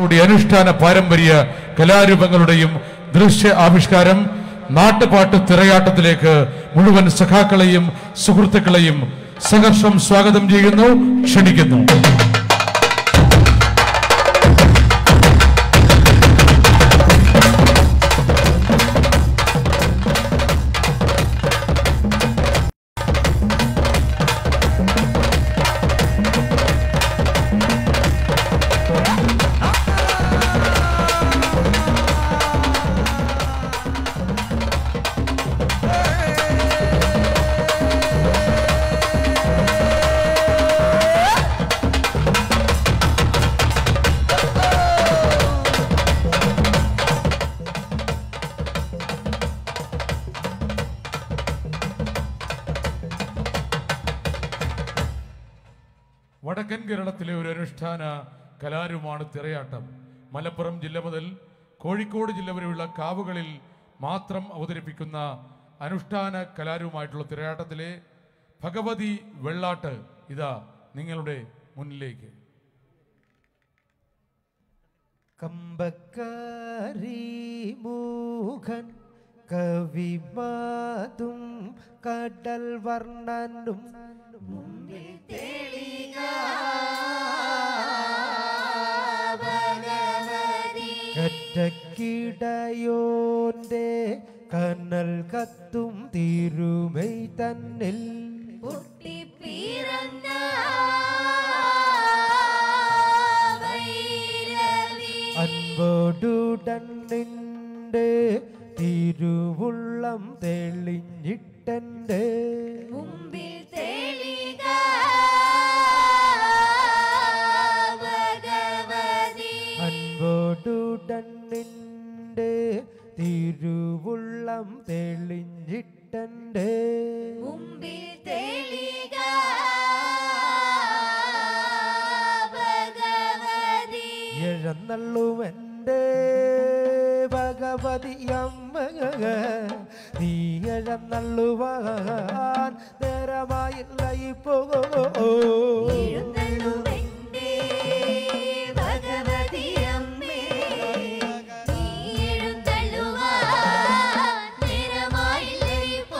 നമ്മുടെ അനുഷ്ഠാന പാരമ്പര്യ കലാരൂപങ്ങളുടെയും ദൃശ്യ ആവിഷ്കാരം നാട്ടുപാട്ട് തിറയാട്ടത്തിലേക്ക് മുഴുവൻ സഖാക്കളെയും സുഹൃത്തുക്കളെയും സഹർഷം സ്വാഗതം ചെയ്യുന്നു ക്ഷണിക്കുന്നു വടക്കൻ കേരളത്തിലെ ഒരു അനുഷ്ഠാന കലാരൂപമാണ് തിറയാട്ടം മലപ്പുറം ജില്ല മുതൽ കോഴിക്കോട് ജില്ല വരെയുള്ള കാവുകളിൽ മാത്രം അവതരിപ്പിക്കുന്ന അനുഷ്ഠാന കലാരൂപമായിട്ടുള്ള തിറയാട്ടത്തിലെ ഭഗവതി വെള്ളാട്ട് ഇതാ നിങ്ങളുടെ മുന്നിലേക്ക് കമ്പക്കാരി മൂഖൻ കവിമാതും കടൽ വർണ്ണനും കറ്റക്കിടയോന്റെ കനൽ കത്തും തിരുമൈ തന്നിൽ പൊട്ടിപ്പിറന്ന വൈരവി അൻപോടുടൻ നിന്റെ തിരുവുള്ളം തെളിഞ്ഞിട്ടെന്റെ മുമ്പിൽ തെളിക ഭഗവതി അൻപോടുടൻ നിന്റെ തിരുവുള്ളം തെളിഞ്ഞിട്ടെന്റെ മുമ്പിൽ തെളിക ഭഗവതി എഴന്നള്ളുമെന്റെ ഭഗവതി അമ്മ നീ എഴന്നള്ളുവാൻ നേരമായില്ല ഇപ്പോ എഴുന്നള്ളുമെന്റെ ഭഗവതി അമ്മേ നീ എഴുന്നള്ളുവാൻ നേരമായില്ലേ പോ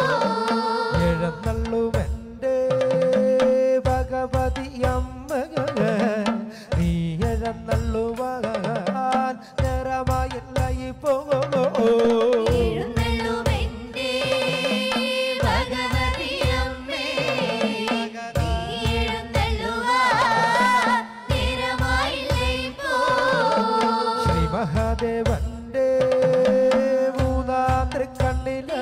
എഴന്നള്ളുമെന്റെ ഭഗവതി അമ്മ നീ എഴന്നള്ളുവാൻ നേരമായില്ല ഇപ്പോ എഴുന്നള്ളുമെന്റെ ഭഗവതി അമ്മേ നീ എഴുന്നള്ളുവാൻ നേരമായില്ലേ പോ ശ്രീ മഹാദേവന്റെ മൂന്നാം തൃക്കണ്ണില്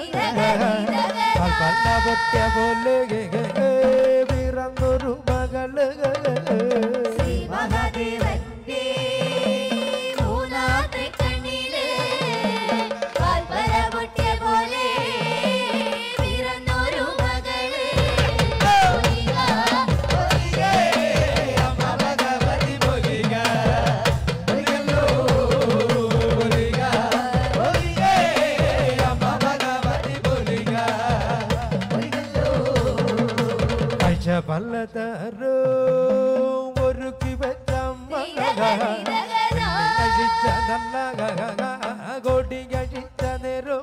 പറ്റ പോലെ പിറന്നൊരു മകള് ശ്രീ മഹാദേവന്റെ മൂന്നാത്തെ കണ്ണില് പാൽപ്പര പൊട്ടിയ പോലെ പിറന്നൊരു മകള് ഒലിക, ഒലിക, അമ്മ ഭഗവതി ഒലിക, ഒലികല്ലോ, ഒലിക, ഒലിക, അമ്മ ഭഗവതി ഒലിക, ഒലികല്ലോ. കാഴ്ച പലതരോ ഒരുക്കി വെച്ചമ്മ കഴിച്ച നല്ല കൊടി കഴിച്ച നേരോ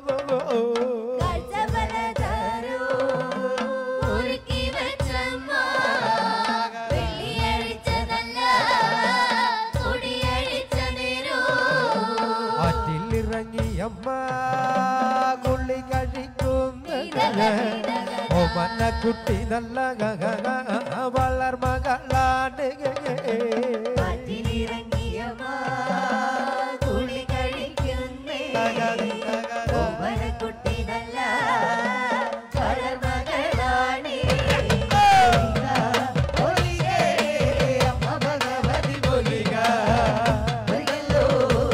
കാഴ്ചപലതാരോ ഒരുക്കി വെച്ചമ്മ വെള്ളിയഴിച്ചതല്ല കൊടിയഴിച്ച നേരോ ആറ്റിലിറങ്ങിയമ്മ കുള്ളി കഴിക്കുന്ന ഓമന കുട്ടി നല്ല വളർ മകളാണ് കാറ്റിലിറങ്ങിയമ്മ കുളി കഴിക്കുന്നേ ഓമനക്കുട്ടി നല്ല വളർമകളാണ് അമ്മ ഭഗവതി ഒലിക ഒലികല്ലോ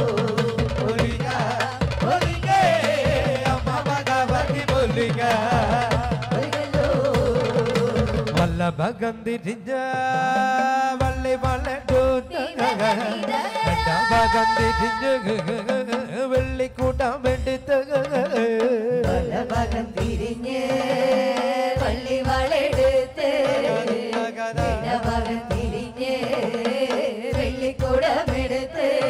വല്ല ഭഗം തിരിഞ്ഞ വള്ളി വളട്ടൂത്ത ഭഗം തിരിഞ്ഞ് വെള്ളിക്കൂട്ടാൻ വേണ്ടിത്ത പലഭാഗം തിരിഞ്ഞ് പള്ളി വളെടുത്ത് ഇടഭാഗം തിരിഞ്ഞ് വെള്ളിക്കൂടമെടുത്ത്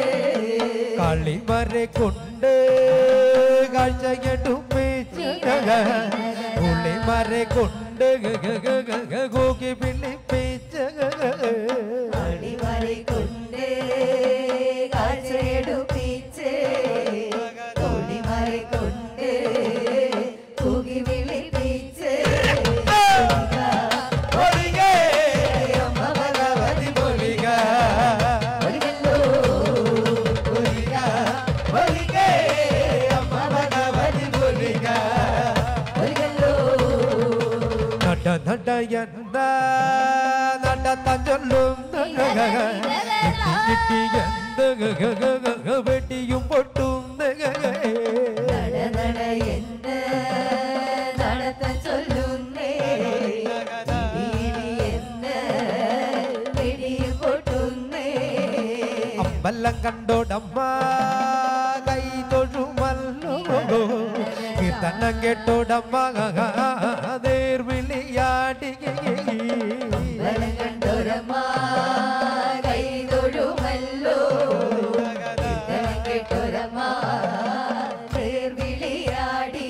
വള്ളിമരെ കൊണ്ട് കാഴ്ചയെടുപ്പിച്ച് പുള്ളിമരെ കൊണ്ട് കൂക്കി പിള്ളിപ്പിച്ച് അടിമറി കൊണ്ട് കാഴ്ചയെടുപ്പിച്ച് കൊടിമറി കൊണ്ട് തൂകി വിളിപ്പിച്ച് അമ്മ ഭഗവതി ഒരികല്ലോ അമ്മ ഭഗവതി ഒരികല്ലോ നട നട എന്ന നടത്താൻ ചൊല്ലും കിട്ടി എന്ത് വെട്ടിയും പൊട്ടും നട നട എന്ന് നടത്താൻ ചൊല്ലുന്നേ ചിരിയിരി എന്ന് വെടിയും പൊട്ടുന്നേ അമ്പലം കണ്ടോടമ്മ കൈ തൊഴുമല്ലോ കീർത്തനം കേട്ടോടമ്മ നേർവിളിയാടി ബലം കണ്ടൊരമ്മ കൈ തൊഴുമല്ലോ കീർത്തനം കേട്ടൊരമ്മ പേർവിളിയാടി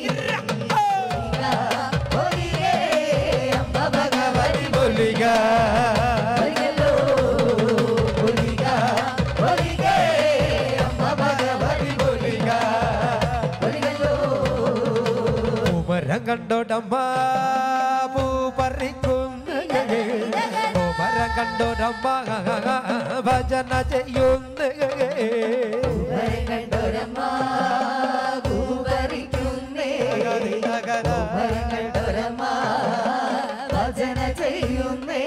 ഒരികേ അമ്മ ഭഗവതി ഒലിക ഒരികല്ലോ ഒരിക ഒരികേ അമ്മ ഭഗവതി ഒലിക ഒരികല്ലോ പൂമരം കണ്ടോടമ്മ പൂ പറിക്കുന്നു പൂമരം കണ്ടോടമ്മ ഭജന ചെയ്യുന്നു വരം കണ്ടൊരമ്മ കൂവറിക്കുന്നേ വരം കണ്ടൊരമ്മ ഭജന ചെയ്യുന്നേ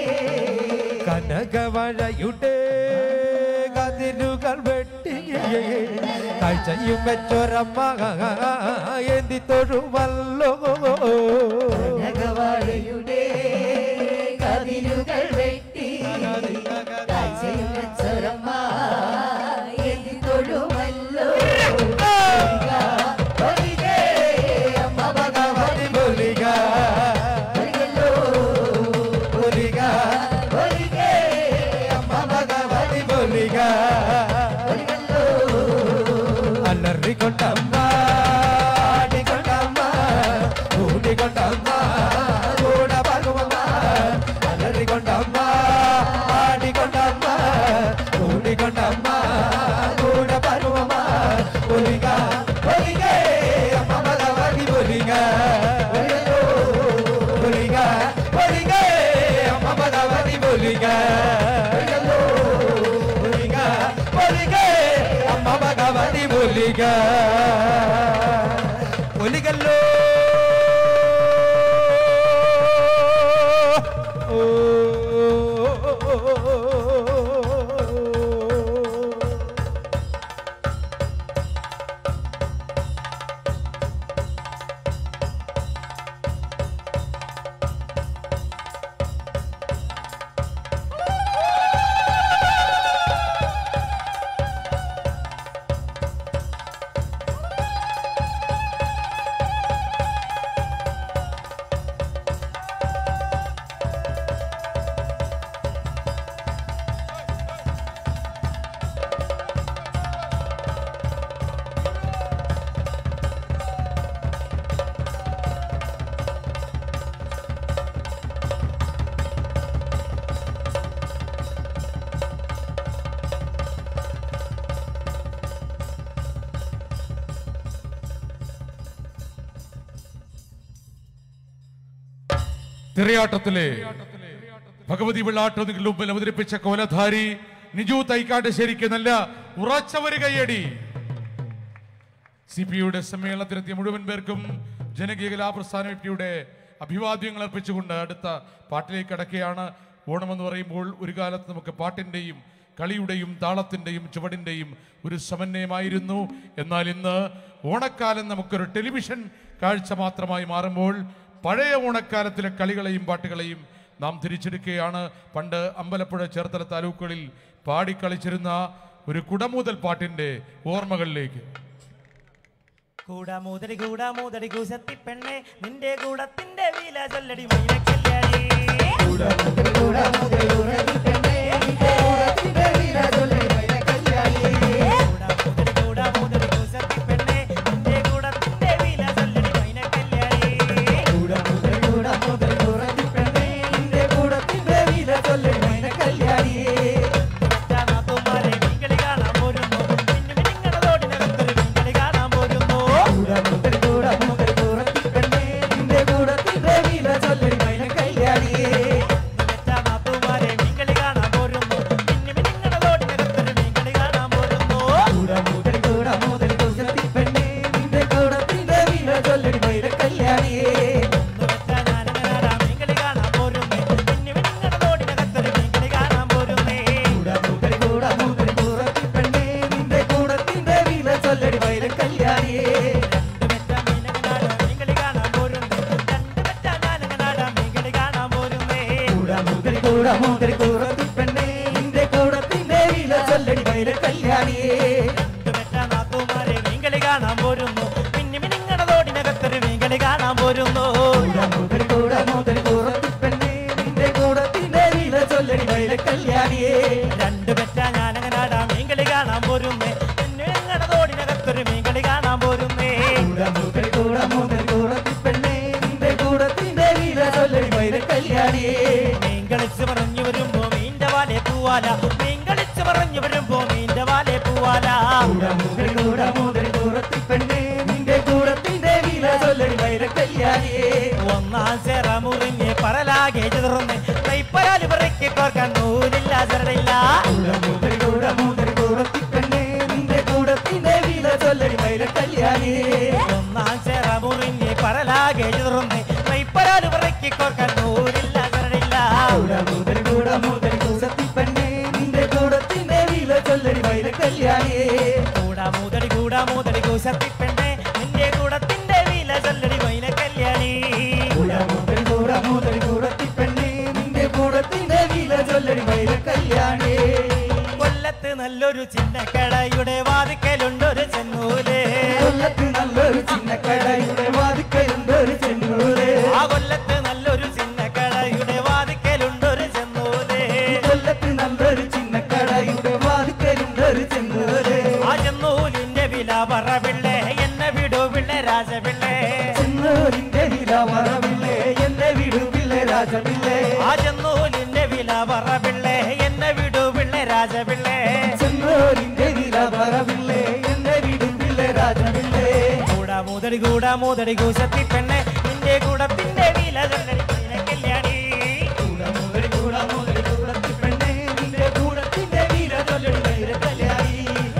കനകവഴയുടെ കതിരുകൾ വെട്ടി കാഴ്ചയും വെച്ചൊരമ്മ എന്തി തൊഴുവല്ലോ ഭഗവാളിയുടെ കതിരുകൾ വെട്ടി കാഴ്ചയും വെച്ചൊരമ്മ എതി തൊഴുമല്ലോ ഒരികേ അമ്മ ഭഗവതി ഒലിക ഒരികല്ലോ ഒലിക ഒരികേ അമ്മ ഭഗവതി ഒലിക ഒരികല്ലോ അലറിക്കൊണ്ടമ്മ ആടിക്കൊണ്ടമ്മ കൂടിക്കൊണ്ടമ്മ കൂട പകുമമ്മ അലറിക്കൊണ്ടമ്മ ആടിക്കൊണ്ടമ്മ കൂടിക്കൊണ്ടമ്മ കൂട പകുമമ്മ ഒലിക ഒലികേ അമ്മ ഭഗവതി ഒലിക ഒലിക ഒലികേ അമ്മ ഭഗവതി ഒലിക ഒലിക ഒലികേ അമ്മ ഭഗവതി ഒലിക ഒലികല്ലോ തിരയാട്ടത്തിലെ ഭഗവതി വെള്ളാട്ടം നിങ്ങൾ മുമ്പിൽ അവതരിപ്പിച്ച കോലധാരി നിജു തൈക്കാട്ടുശ്ശേരിക്ക് നല്ല ഉറച്ചവര് കൈയടി സി പി യുടെ സമ്മേളനത്തിലെത്തിയ മുഴുവൻ പേർക്കും ജനകീയ കലാപ്രസ്ഥാന വ്യക്തിയുടെ അഭിവാദ്യങ്ങൾ അർപ്പിച്ചുകൊണ്ട് അടുത്ത പാട്ടിലേക്ക് കടക്കുകയാണ് ഓണമെന്ന് പറയുമ്പോൾ ഒരു കാലത്ത് നമുക്ക് പാട്ടിൻ്റെയും കളിയുടെയും താളത്തിൻ്റെയും ചുവടിൻ്റെയും ഒരു സമന്വയമായിരുന്നു എന്നാൽ ഇന്ന് ഓണക്കാലം നമുക്കൊരു ടെലിവിഷൻ കാഴ്ച മാത്രമായി മാറുമ്പോൾ പഴയ ഓണക്കാലത്തിലെ കളികളെയും പാട്ടുകളെയും നാം തിരിച്ചെടുക്കുകയാണ് പണ്ട് അമ്പലപ്പുഴ ചേർത്തല താലൂക്കുകളിൽ പാടിക്കളിച്ചിരുന്ന ഒരു കുടമുതൽ പാട്ടിൻ്റെ ഓർമ്മകളിലേക്ക് കൂടാമൂതടി കൂടാമൂതടി കൂശത്തി പെണ്ണെ നിന്റെ കൂടത്തിന്റെ വില ചൊല്ലടി മൈനക്കല്യാണി കൂടാമൂതടി കൂടാമൂതടി കല്യാണിയേ പെറ്റ നാത്തുമാരെ മീൻകളി കാണാൻ പോരുന്നു മിന്നി മിനിങ്ങടെ തോടിനകത്തൊരു മീൻകളി കാണാൻ പോരുന്നു മുതൽ കൂടെ മുതൽ കൂറത്തി പെണ്ണേ നിന്റെ കൂടത്തിന്റെ വില ചൊല്ലടി വൈര കല്യാണിയേ രണ്ടു പെറ്റ ഞാനങ്ങനാടാ മീൻകളി കാണാൻ പോരുന്നേ മിന്നി മിനിങ്ങടെ തോടിനകത്തൊരു മീൻകളി കാണാൻ പോരുന്നേ കൂടെ മുതൽ കൂടെ മുതൽ കൂറത്തി പെണ്ണേ നിന്റെ കൂടത്തിന്റെ വില ചൊല്ലടി വൈര കല്യാണിയേ മീൻ കളിച്ച് പറഞ്ഞു വരുമ്പോ മീന്റെ വാലെ പൂവാല മീൻ കളിച്ച് പറഞ്ഞു വരുമ്പോ മീന്റെ വാലെ പൂവാല കൂടെ മുതൽ കൂടെ മുതൽ കൂറത്തി പെണ്ണേ നിന്റെ കൂടത്തിന്റെ വില ചൊല്ലടി വൈര കല്യാണിയേ ഒന്നാം ചേറ മുറിഞ്ഞ് പറലാകെ ചെറുന്ന് കൈപ്പരാല് പറയ്ക്ക് കോർക്കാൻ നൂലില്ല ചെറടില്ല കൂടെ മുതൽ കൂടെ മുതൽ കൂറത്തി പെണ്ണേ നിന്റെ കൂടത്തിന്റെ വില ചൊല്ലടി വൈര കല്യാണിയേ ഒന്നാം ചേറ മുറിഞ്ഞ് പറലാകെ ചെറുന്ന് കൈപ്പരാല് പറയ്ക്ക് കോർക്കാൻ നൂലില്ല ചെറടില്ല കൂടെ മുതൽ കൂടെ മുതൽ കൂടത്തി പെണ്ണേ നിന്റെ കൂടത്തിന്റെ വില ചൊല്ലടി വൈര കല്യാണിയേ കൂടാ മുതടി കൂടാ മുതടി കൂശത്തിപ്പെണ്ണേ നിന്റെ കൂടത്തിന്റെ വീല ചൊല്ലടി മൈന കല്യാണി കൂടെ മുതൽ കൂടെ മുതൽ കൂടത്തി പെണ്ണേ നിന്റെ കൂടത്തിന്റെ വില ചൊല്ലടി വൈര കല്യാണിയേ കൊല്ലത്ത് നല്ലൊരു ചിന്നക്കടയുടെ വാതിക്കലുണ്ടൊരു ചെന്നൂല് കൊല്ലത്ത് നല്ലൊരു ചിന്നക്കടയുടെ വാതിക്കലുണ്ടൊരു ചെന്നൂര് ആ കൊല്ലത്ത് നല്ലൊരു ചിന്നക്കടയുടെ വാതിക്കലുണ്ടൊരു ചെന്നൂല് കൊല്ലത്ത് നല്ലൊരു ചിന്നക്കടയുടെ വാതിക്കലുണ്ടൊരു ചെന്നൂര് ആ ചെന്നൂലിന്റെ വില പറവിള്ളേ എന്നെ വിടൂ പിള്ളേ രാജപിള്ളേ ചെന്നൂരിന്റെ വില മറവില്ലേ എന്റെ വിടുവില്ലേ രാജമില്ലേ ആ ചെന്നൂലിന്റെ വില പറവിള്ളേ എന്നെ വിടൂ പിള്ളേ രാജപിള്ളേ ചെന്നൂരിന്റെ വില മറവില്ലേ എന്റെ വിടുവില്ലേ രാജമില്ലേ കൂടാ മുതടി കൂടാ മുതടി കൂശത്തി പെണ്ണെ നിന്റെ കൂടത്തിന്റെ വില ചൊല്ലടി മൈന കല്യാണി കൂടെ മുതൽ കൂടെ മുതൽ കൂടത്തി പെണ്ണേ നിന്റെ കൂടത്തിന്റെ വില ചൊല്ലടി വൈര കല്യാണി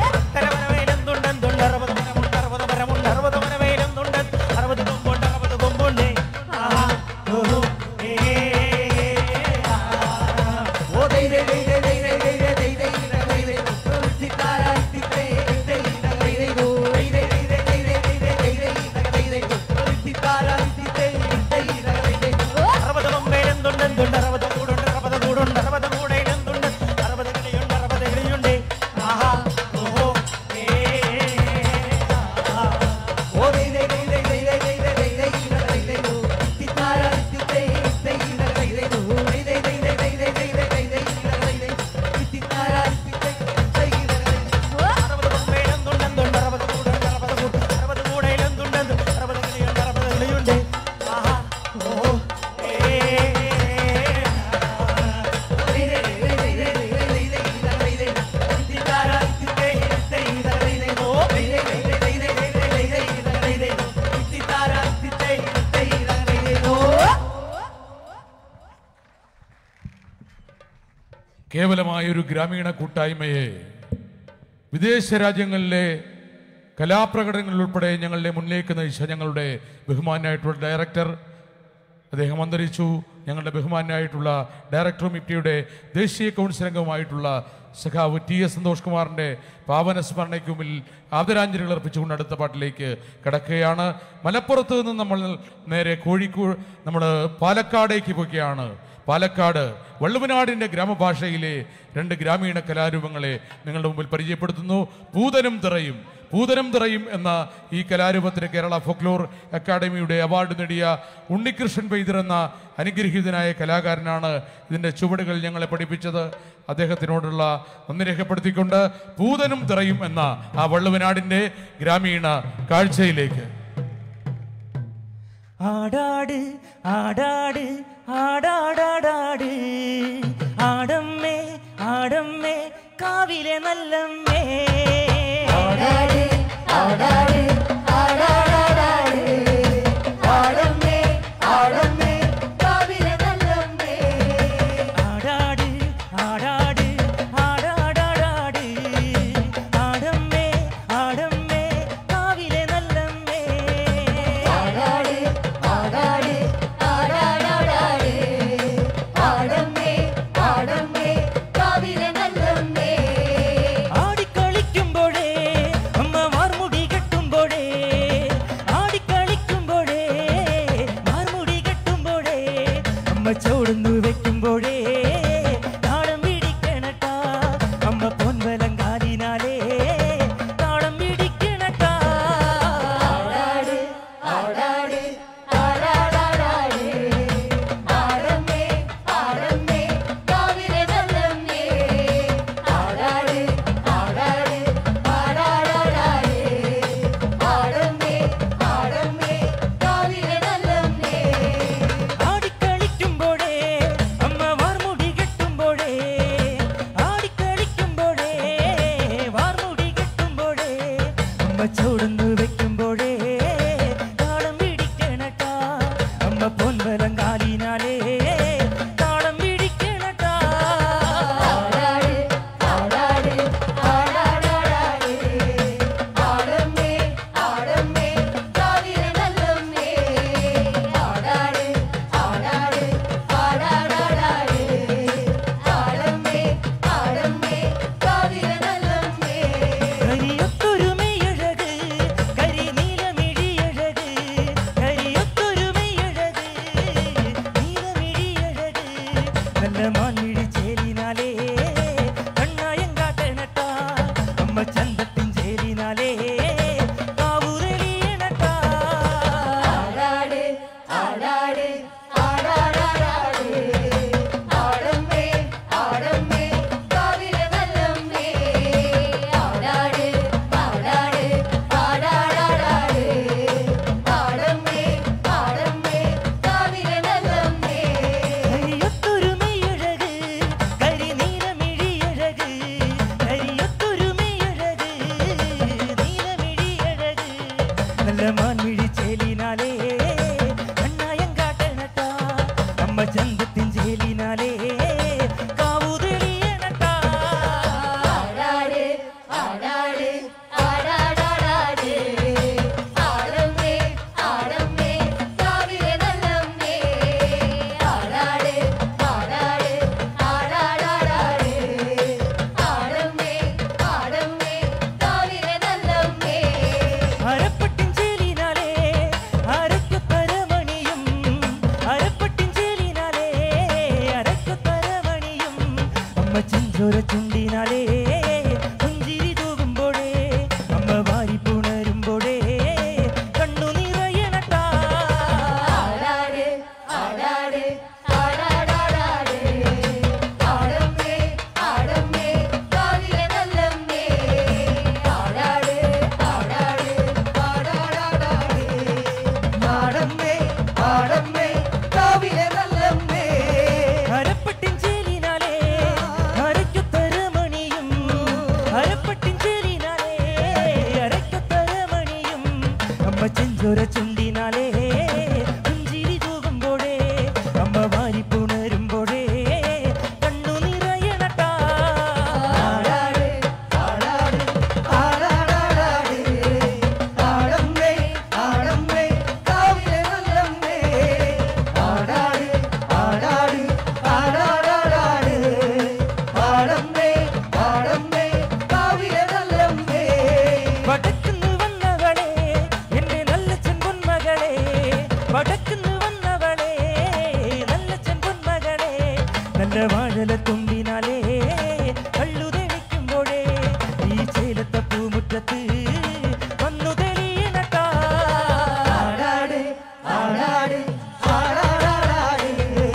അറുപത് അറുപത് മരമുണ്ട് അറുപത് മരമുണ്ട് അറുപത് മരവേലുന്നുണ്ട് അറുപത് കൊമ്പുണ്ട് അറുപത് കൊമ്പുണ്ട് ആഹാ, ഓഹോ, ഏ, ആ. ഓ ദൈ ദൈ ദൈ ദൈ ദൈ ദൈ ദൈ ദൈ ദൈ ദൈ ദൈ ദൈ ദൈ സിത്താര സിത്തേ ദൈ ദൈ ദൈ ദൈ ദൈ ദൈ ദൈ ദൈ ദൈ ദൈ ദൈ ദൈ ദൈ ദൈ ദൈ ദൈ സിത്താര സിത്തേ ദൈ ദൈ ദൈ ദൈ അറുപത് കൊമ്പേലെന്തുണ്ട് എന്തുണ്ട് അറുപത് കൂടുണ്ട് അറുപത് കൂടുണ്ട് അറുപത് കൂടയിലെന്തുണ്ട് അറുപത് കിളിയുണ്ട് അറുപത് കിളിയുണ്ട് ആഹാ ഓഹോ ഏ ആ. ഓ ദൈ ദൈ ദൈ ദൈ ദൈ ദൈ ദൈ ദൈ ദൈ ദൈ ദൈ ദൈ സിത്താര സിത്തേ ദൈ ദൈ ദൈ ദൈ ദൈ ദൈ ദൈ ദൈ ദൈ ദൈ ദൈ ദൈ ദൈ ദൈ ദൈ ദൈ സിത്താര സിത്തേ ദൈ ദൈ ദൈ അറുപത് കൊമ്പേലെന്തുണ്ട് എന്തുണ്ട് അറുപത് കൂടുണ്ട് അറുപത് കൂട് അറുപത് കൂടയിലെന്തുണ്ട് എന്ത് അറുപത് കിളിയുണ്ട് അറുപത് കിളിയുണ്ട് ആഹാ ഓഹോ ഏ കേവലമായ ഒരു ഗ്രാമീണ കൂട്ടായ്മയെ വിദേശ രാജ്യങ്ങളിലെ കലാപ്രകടനങ്ങളിൽ ഉൾപ്പെടെ ഞങ്ങളുടെ മുന്നിലേക്ക് നയിച്ച ഞങ്ങളുടെ ബഹുമാനായിട്ടുള്ള ഡയറക്ടർ അദ്ദേഹം അന്തരിച്ചു ഞങ്ങളുടെ ബഹുമാനായിട്ടുള്ള ഡയറക്ടറും ഇപ്റ്റിയുടെ ദേശീയ കൗൺസിൽ അംഗവുമായിട്ടുള്ള സഖാവ് ടി എസ് സന്തോഷ് കുമാറിന്റെ പാവന സ്മരണയ്ക്ക് മുമ്പിൽ ആദരാഞ്ജലികൾ അർപ്പിച്ചുകൊണ്ട് അടുത്ത പാട്ടിലേക്ക് കിടക്കുകയാണ് മലപ്പുറത്ത് നിന്ന് നമ്മൾ നേരെ കോഴിക്കോട് നമ്മൾ പാലക്കാടേക്ക് പോവുകയാണ് പാലക്കാട് വള്ളുവനാടിന്റെ ഗ്രാമഭാഷയിലെ രണ്ട് ഗ്രാമീണ കലാരൂപങ്ങളെ നിങ്ങളുടെ മുമ്പിൽ പരിചയപ്പെടുത്തുന്നു പൂതനും തിറയും പൂതനം തിറയും എന്ന ഈ കലാരൂപത്തിന് കേരള ഫോക്ലോർ അക്കാദമിയുടെ അവാർഡ് നേടിയ ഉണ്ണികൃഷ്ണൻ പെയ്തർ എന്ന അനുഗ്രഹീതനായ കലാകാരനാണ് ഇതിൻ്റെ ചുവടുകൾ ഞങ്ങളെ പഠിപ്പിച്ചത് അദ്ദേഹത്തിനോടുള്ള നന്ദി രേഖപ്പെടുത്തിക്കൊണ്ട് പൂതനും തിറയും എന്ന ആ വള്ളുവനാടിൻ്റെ ഗ്രാമീണ കാഴ്ചയിലേക്ക് ആടാട് ആടാട് ആടാടാടാട് ആടമ്മേ ആടമ്മേ കാവിലെ നല്ലമ്മേ ആടാട് ആടാട് ആടാടാടാട് ആടമ്മേ ആടമ്മേ കാവിലെ നല്ലമ്മേ ആടാട് ആടാട് ആടാടാടാട് ആടമ്മേ ആടമ്മേ കാവിലെ നല്ലമ്മേ ആടാട് ആടാട് ആടാടാടാട് ആടമ്മേ ആടമ്മേ കാവിലെ നല്ലമ്മേ ആടിക്കളിക്കുമ്പോഴേ അമ്മമാർ മുടി കെട്ടും അമ്മ ചൂടുന്നു വെക്കുമ്പോഴേ താളം പിടിക്കണട്ടാ അമ്മ പൊൻവലം കാലിനാലേ താളം പിടിക്കണട്ടാ ആടാട് ആടാട് ആടാടാടാട് ആടമ്മേ ആടമ്മേ കാവിലെ നല്ലമ്മേ ആടാട് ആടാട് ആടാടാടാട് ആടമ്മേ ആടമ്മേ കാവിലെ നല്ലമ്മേ കരിയൊത്തൊരുമയഴക് കരിനീലമിഴിയഴക് കരിയൊത്തൊരുമയഴക് നീലമിഴിയഴക് നല്ല മാൻമിഴി ചേലിനാലേ കണ്ണായം കാട്ടണട്ടാ അമ്മ ചന്തത്തിൻ ചേലിനാലേ കാവുതെളിയണട്ടാ ആടാട് ആടാട് ആടാടാടാട് ആടമ്മേ ആടമ്മേ കാവിലെ നല്ലമ്മേ ആടാട് ആടാട് ആടാടാടാട് ആടമ്മേ ആടമ്മേ കാവിലെ നല്ലമ്മേ കരിയൊത്തൊരുമയഴക് കരിനീലമിഴിയഴക് കരിയൊത്തൊരുമയഴക് നീലമിഴിയഴക് നല്ല മാൻമിഴി ചേലിനാലേ കണ്ണായം കാട്ടണട്ടാ അമ്മ ചന്തത്തിൻ ചേലിനാലേ കാവുതെളിയണട്ടാ ആടാട് ആടാട് ആടാടാടാട് ആടമ്മേ ആടമ്മേ കാവിലെ നല്ലമ്മേ ആടാട് ആടാട് ആടാടാടാട് ആടമ്മേ ആടമ്മേ കാവിലെ നല്ലമ്മേ അരപ്പട്ടിൻ ചേലിനാലേ അരക്കത്തരമണിയും അരപ്പട്ടിൻ ചേലിനാലേ അരക്കത്തരമണിയും അമ്മ ചെഞ്ചോര ചുണ്ടിനാലേ പുഞ്ചിരി തൂകുമ്പോഴേ അമ്മ വാരി പുണരുമ്പോഴേ കണ്ണു നിറയണട്ടാ ആടാട് ആടാട് ആടാടാടാട് ആടമ്മേ ആടമ്മേ കാവിലെ നല്ലമ്മേ ആടാട് ആടാട് ആടാടാടാട് ആടമ്മേ ആടമ്മേ കാവിലെ നല്ലമ്മേ അരപ്പട്ടിൻ ചേലിനാലേ അരക്കത്തരമണിയും അരപ്പട്ടിൻ ചേലിനാലേ അരക്കത്തരമണിയും അമ്മ ചെഞ്ചോര ചുണ്ടിനാലേ പുഞ്ചിരി തൂകുമ്പോഴേ അമ്മ വാരി പുണരുമ്പോഴേ കണ്ണു നിറയണട്ടാ ആടാട് ആടാട് ആടാടാടാട് ആടമ്മേ ആടമ്മേ കാവിലെ നല്ലമ്മേ ആടാട് ആടാട് ആടാടാടാട് ആടമ്മേ ആടമ്മേ കാവിലെ നല്ലമ്മേ വടക്കുന്ന് വന്നവളെ എന്റെ നല്ല ചെമ്പൊന്മകളെ വടക്കുന്ന് വന്നവളെ നല്ല ചെമ്പൊന്മകളെ നല്ല വാഴല തുമ്പിനാലേ കള്ളു തെളിക്കുമ്പോഴേ ഈ ചേലത്ത പൂമുറ്റത്ത് വന്നു തെളിയണട്ടാ ആടാട് ആടാട് ആടാടാടാട്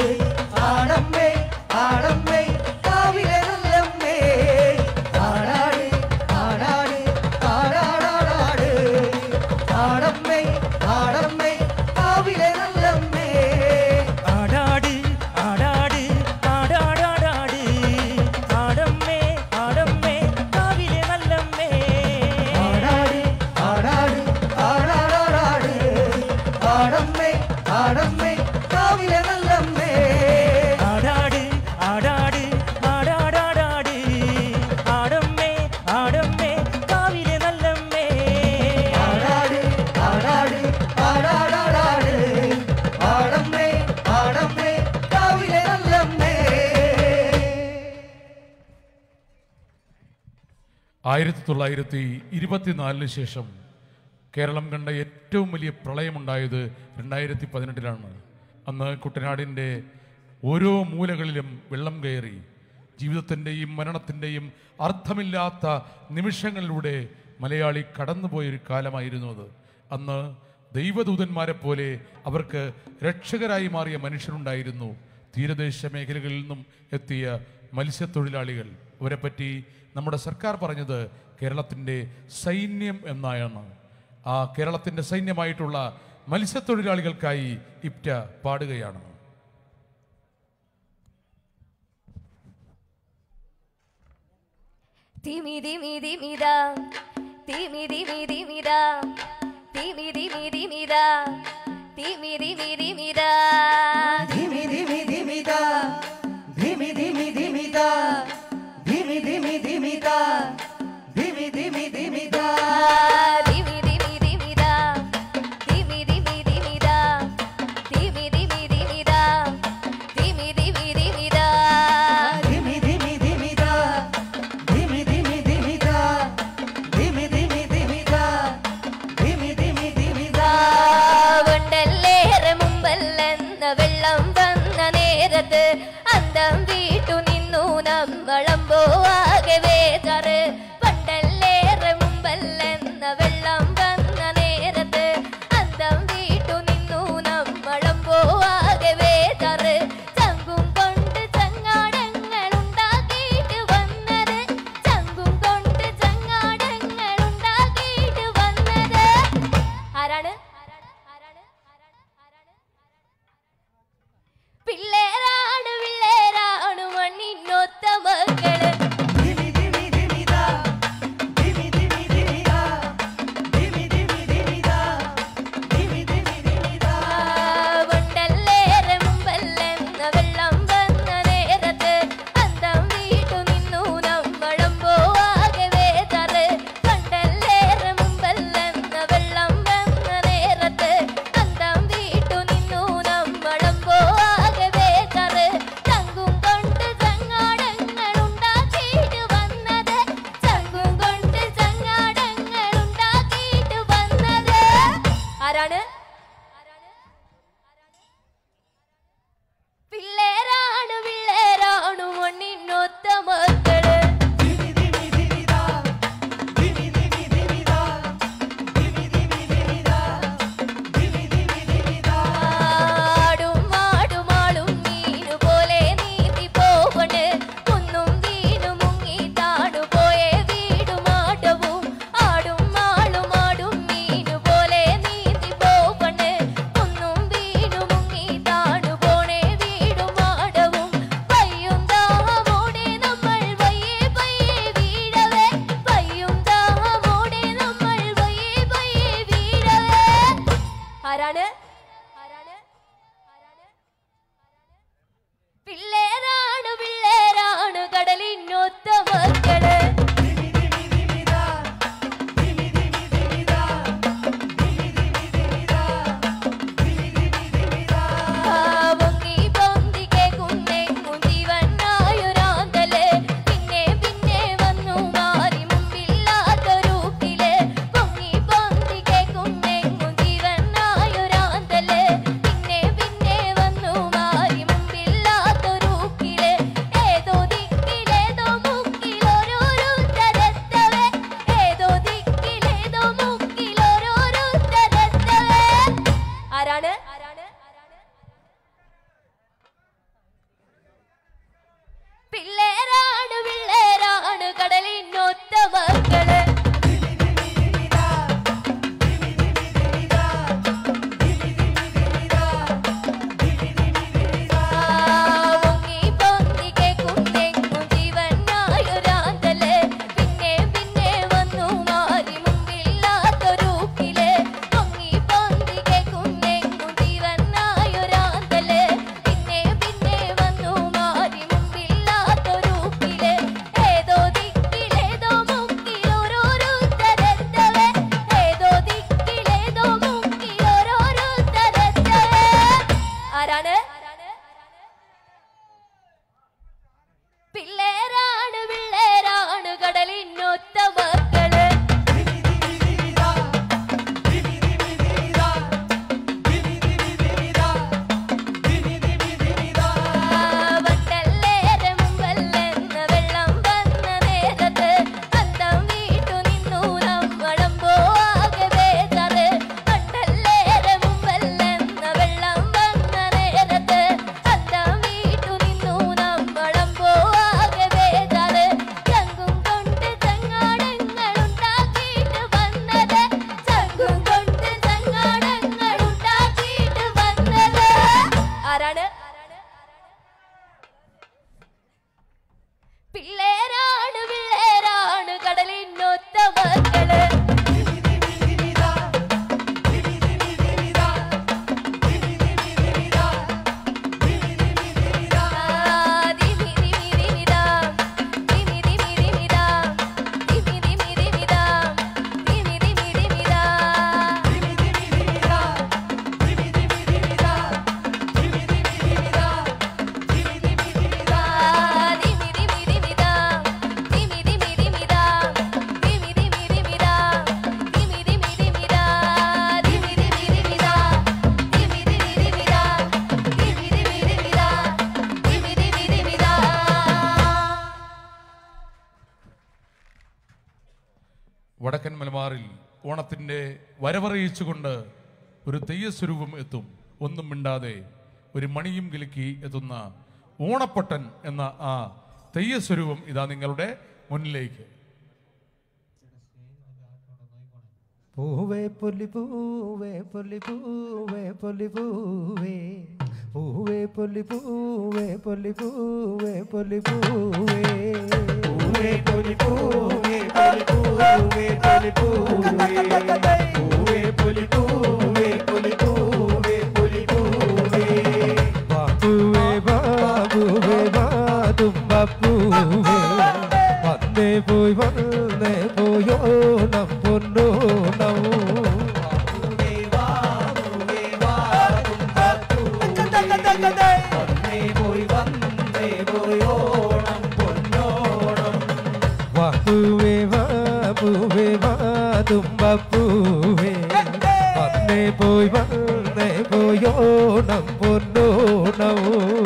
ആടമ്മേ ആടമ്മേ കാവിലെ നല്ലമ്മേ ആടാട് ആടാട് ആടാടാടാട് ആടമ്മേ ആടമ്മേ കാവിലെ നല്ലമ്മേ ആടാട് ആടാട് ആടാടാടാട് ആടമ്മേ ആടമ്മേ കാവിലെ നല്ലമ്മേ ആടാട് ആടാട് ആടാടാടാട് ആടമ്മേ ആടമ്മേ കാവിലെ നല്ലമ്മേ ആടാട് ആടാട് ആടാടാടാട് ആടമ്മേ ആടമ്മേ കാവിലെ നല്ലമ്മേ ആടാട് ആടാട് ആടാടാടാട് ആടമ്മേ ആടമ്മേ കാവിലെ നല്ലമ്മേ ആയിരത്തി തൊള്ളായിരത്തി ഇരുപത്തിനാലിന് ശേഷം കേരളം കണ്ട ഏറ്റവും വലിയ പ്രളയമുണ്ടായത് രണ്ടായിരത്തി പതിനെട്ടിലാണ് അന്ന് കുട്ടനാടിൻ്റെ ഓരോ മൂലകളിലും വെള്ളം കയറി ജീവിതത്തിൻ്റെയും മരണത്തിൻ്റെയും അർത്ഥമില്ലാത്ത നിമിഷങ്ങളിലൂടെ മലയാളി കടന്നുപോയൊരു കാലമായിരുന്നു അത് അന്ന് ദൈവദൂതന്മാരെ പോലെ അവർക്ക് രക്ഷകരായി മാറിയ മനുഷ്യരുണ്ടായിരുന്നു തീരദേശ മേഖലകളിൽ നിന്നും എത്തിയ മത്സ്യത്തൊഴിലാളികൾ അവരെപ്പറ്റി നമ്മുടെ സർക്കാർ പറഞ്ഞത് കേരളത്തിൻ്റെ സൈന്യം എന്നായാണ് ആ കേരളത്തിൻ്റെ സൈന്യമായിട്ടുള്ള മത്സ്യത്തൊഴിലാളികൾക്കായി ഇപ്റ്റ പാടുകയാണ് തിമി തിമി തിമിതാ തിമി തിമി തിമിതാ തിമി തിമി തിമിതാ തിമി തിമി തിമിതാ ധിമി ധിമി ധിമിതാ ധിമി ധിമി ധിമിതാ ധിമി ധിമി ധിമിതാ ധിമി ധിമി ധിമിതാ തിമി തിമി തിമിതാ തിമി തിമി തിമിതാ തിമി തിമി തിമിതാ തിമി തിമി തിമിതാ ധിമി ധിമി ധിമിതാ ധിമി ധിമി ധിമിതാ ധിമി ധിമി ധിമിതാ ധിമി ധിമി ധിമിതാ വണ്ടല്ലേറെ മുമ്പല്ലെന്ന വെള്ളം വന്ന നേരത്ത് വടക്കൻ മലബാറിൽ ഓണത്തിൻ്റെ വരവറിയിച്ചുകൊണ്ട് ഒരു തെയ്യസ്വരൂപം എത്തും ഒന്നും മിണ്ടാതെ ഒരു മണിയും കിലുക്കി എത്തുന്ന ഓണപ്പൊട്ടൻ എന്ന ആ തെയ്യസ്വരൂപം ഇതാ നിങ്ങളുടെ മുന്നിലേക്ക് പൂവേ പൊല്ലി പൂവേ പൊല്ലി പൂവേ പൊല്ലി പൂവേ പൂവേ പൊല്ലി പൂവേ പൊല്ലി പൂവേ പൊല്ലി പൂവേ പൂവേ പൊല്ലി പൂവേ പൊല്ലി പൂവേ പൊല്ലി പൂവേ പൂവേ പൊല്ലി പൂവേ പൊല്ലി പൂവേ പൊല്ലി പൂവേ ബാബുവേ ബാബുവേ ബാതുമ്പൂവേ വന്നേ പോയി വന്നേ പോയോണം പൊന്നോണം വാപ്പുവേ വാപ്പുവേ വാതുമ്പൂവേ വന്നേ പോയി വന്നേ പോയോണം പൊന്നോണം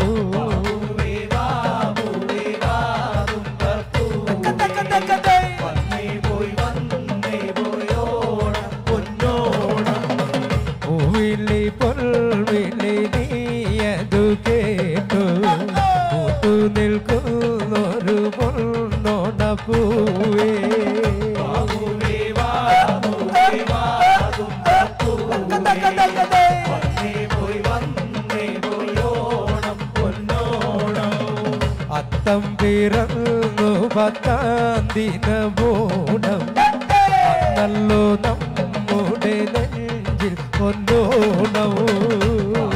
പൂവിളി പൊൽവിളി നീയതു കേട്ടു പൂത്തു നിൽക്കുന്നൊരു പൊന്നോണ പൂവേ അത്തം പിറന്നു പത്താം ദിനമോണം അന്നല്ലോ നമ്മുടെ നെഞ്ചിൽ പൊന്നോണവും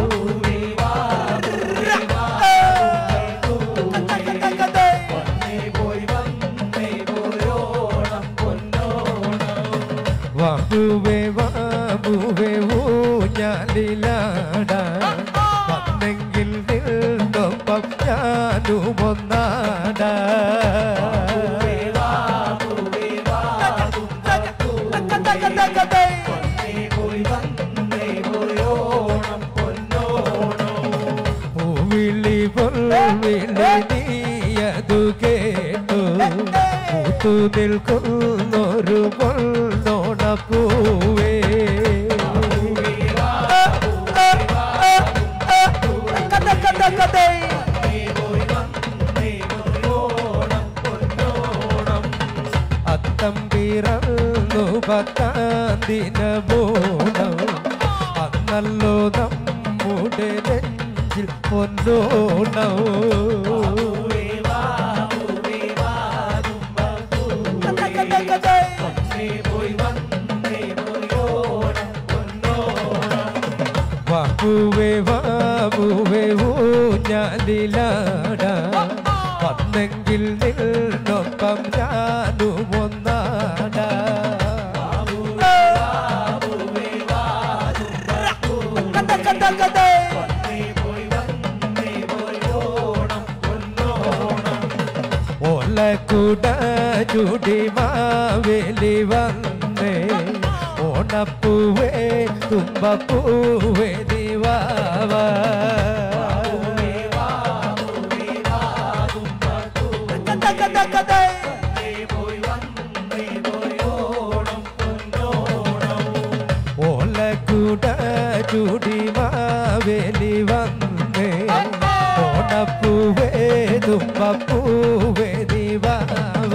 വാബുവേ വാബുവേ ഊഞ്ഞാലിലാട വന്നെങ്കിൽ നിന്നൊപ്പം ഞാനും ഒന്നാട പൂവിളി പൊൽവിളി നീയതു കേട്ടു പൂത്തു നിൽക്കുന്നൊരു പൊന്നോണ പൂവേ അത്തം പിറന്നു പത്താം ദിനമോണം അന്നല്ലോ നമ്മുടെ നെഞ്ചിൽ പൊന്നോണം വാബുവേ വാബുവേ ഊഞ്ഞാലിലാട വന്നെങ്കിൽ നിന്നൊപ്പം ഞാനും ഒന്നാട ഓലക്കുട ചുടി മാവേലി വന്നേ ഓണപ്പൂവേ തുമ്പപ്പൂവേ ദിവാവ ഓലക്കുട ചുടി മാവേലി വന്നേ ഓണപ്പൂവേ തുമ്പപ്പൂവേ ദിവാവ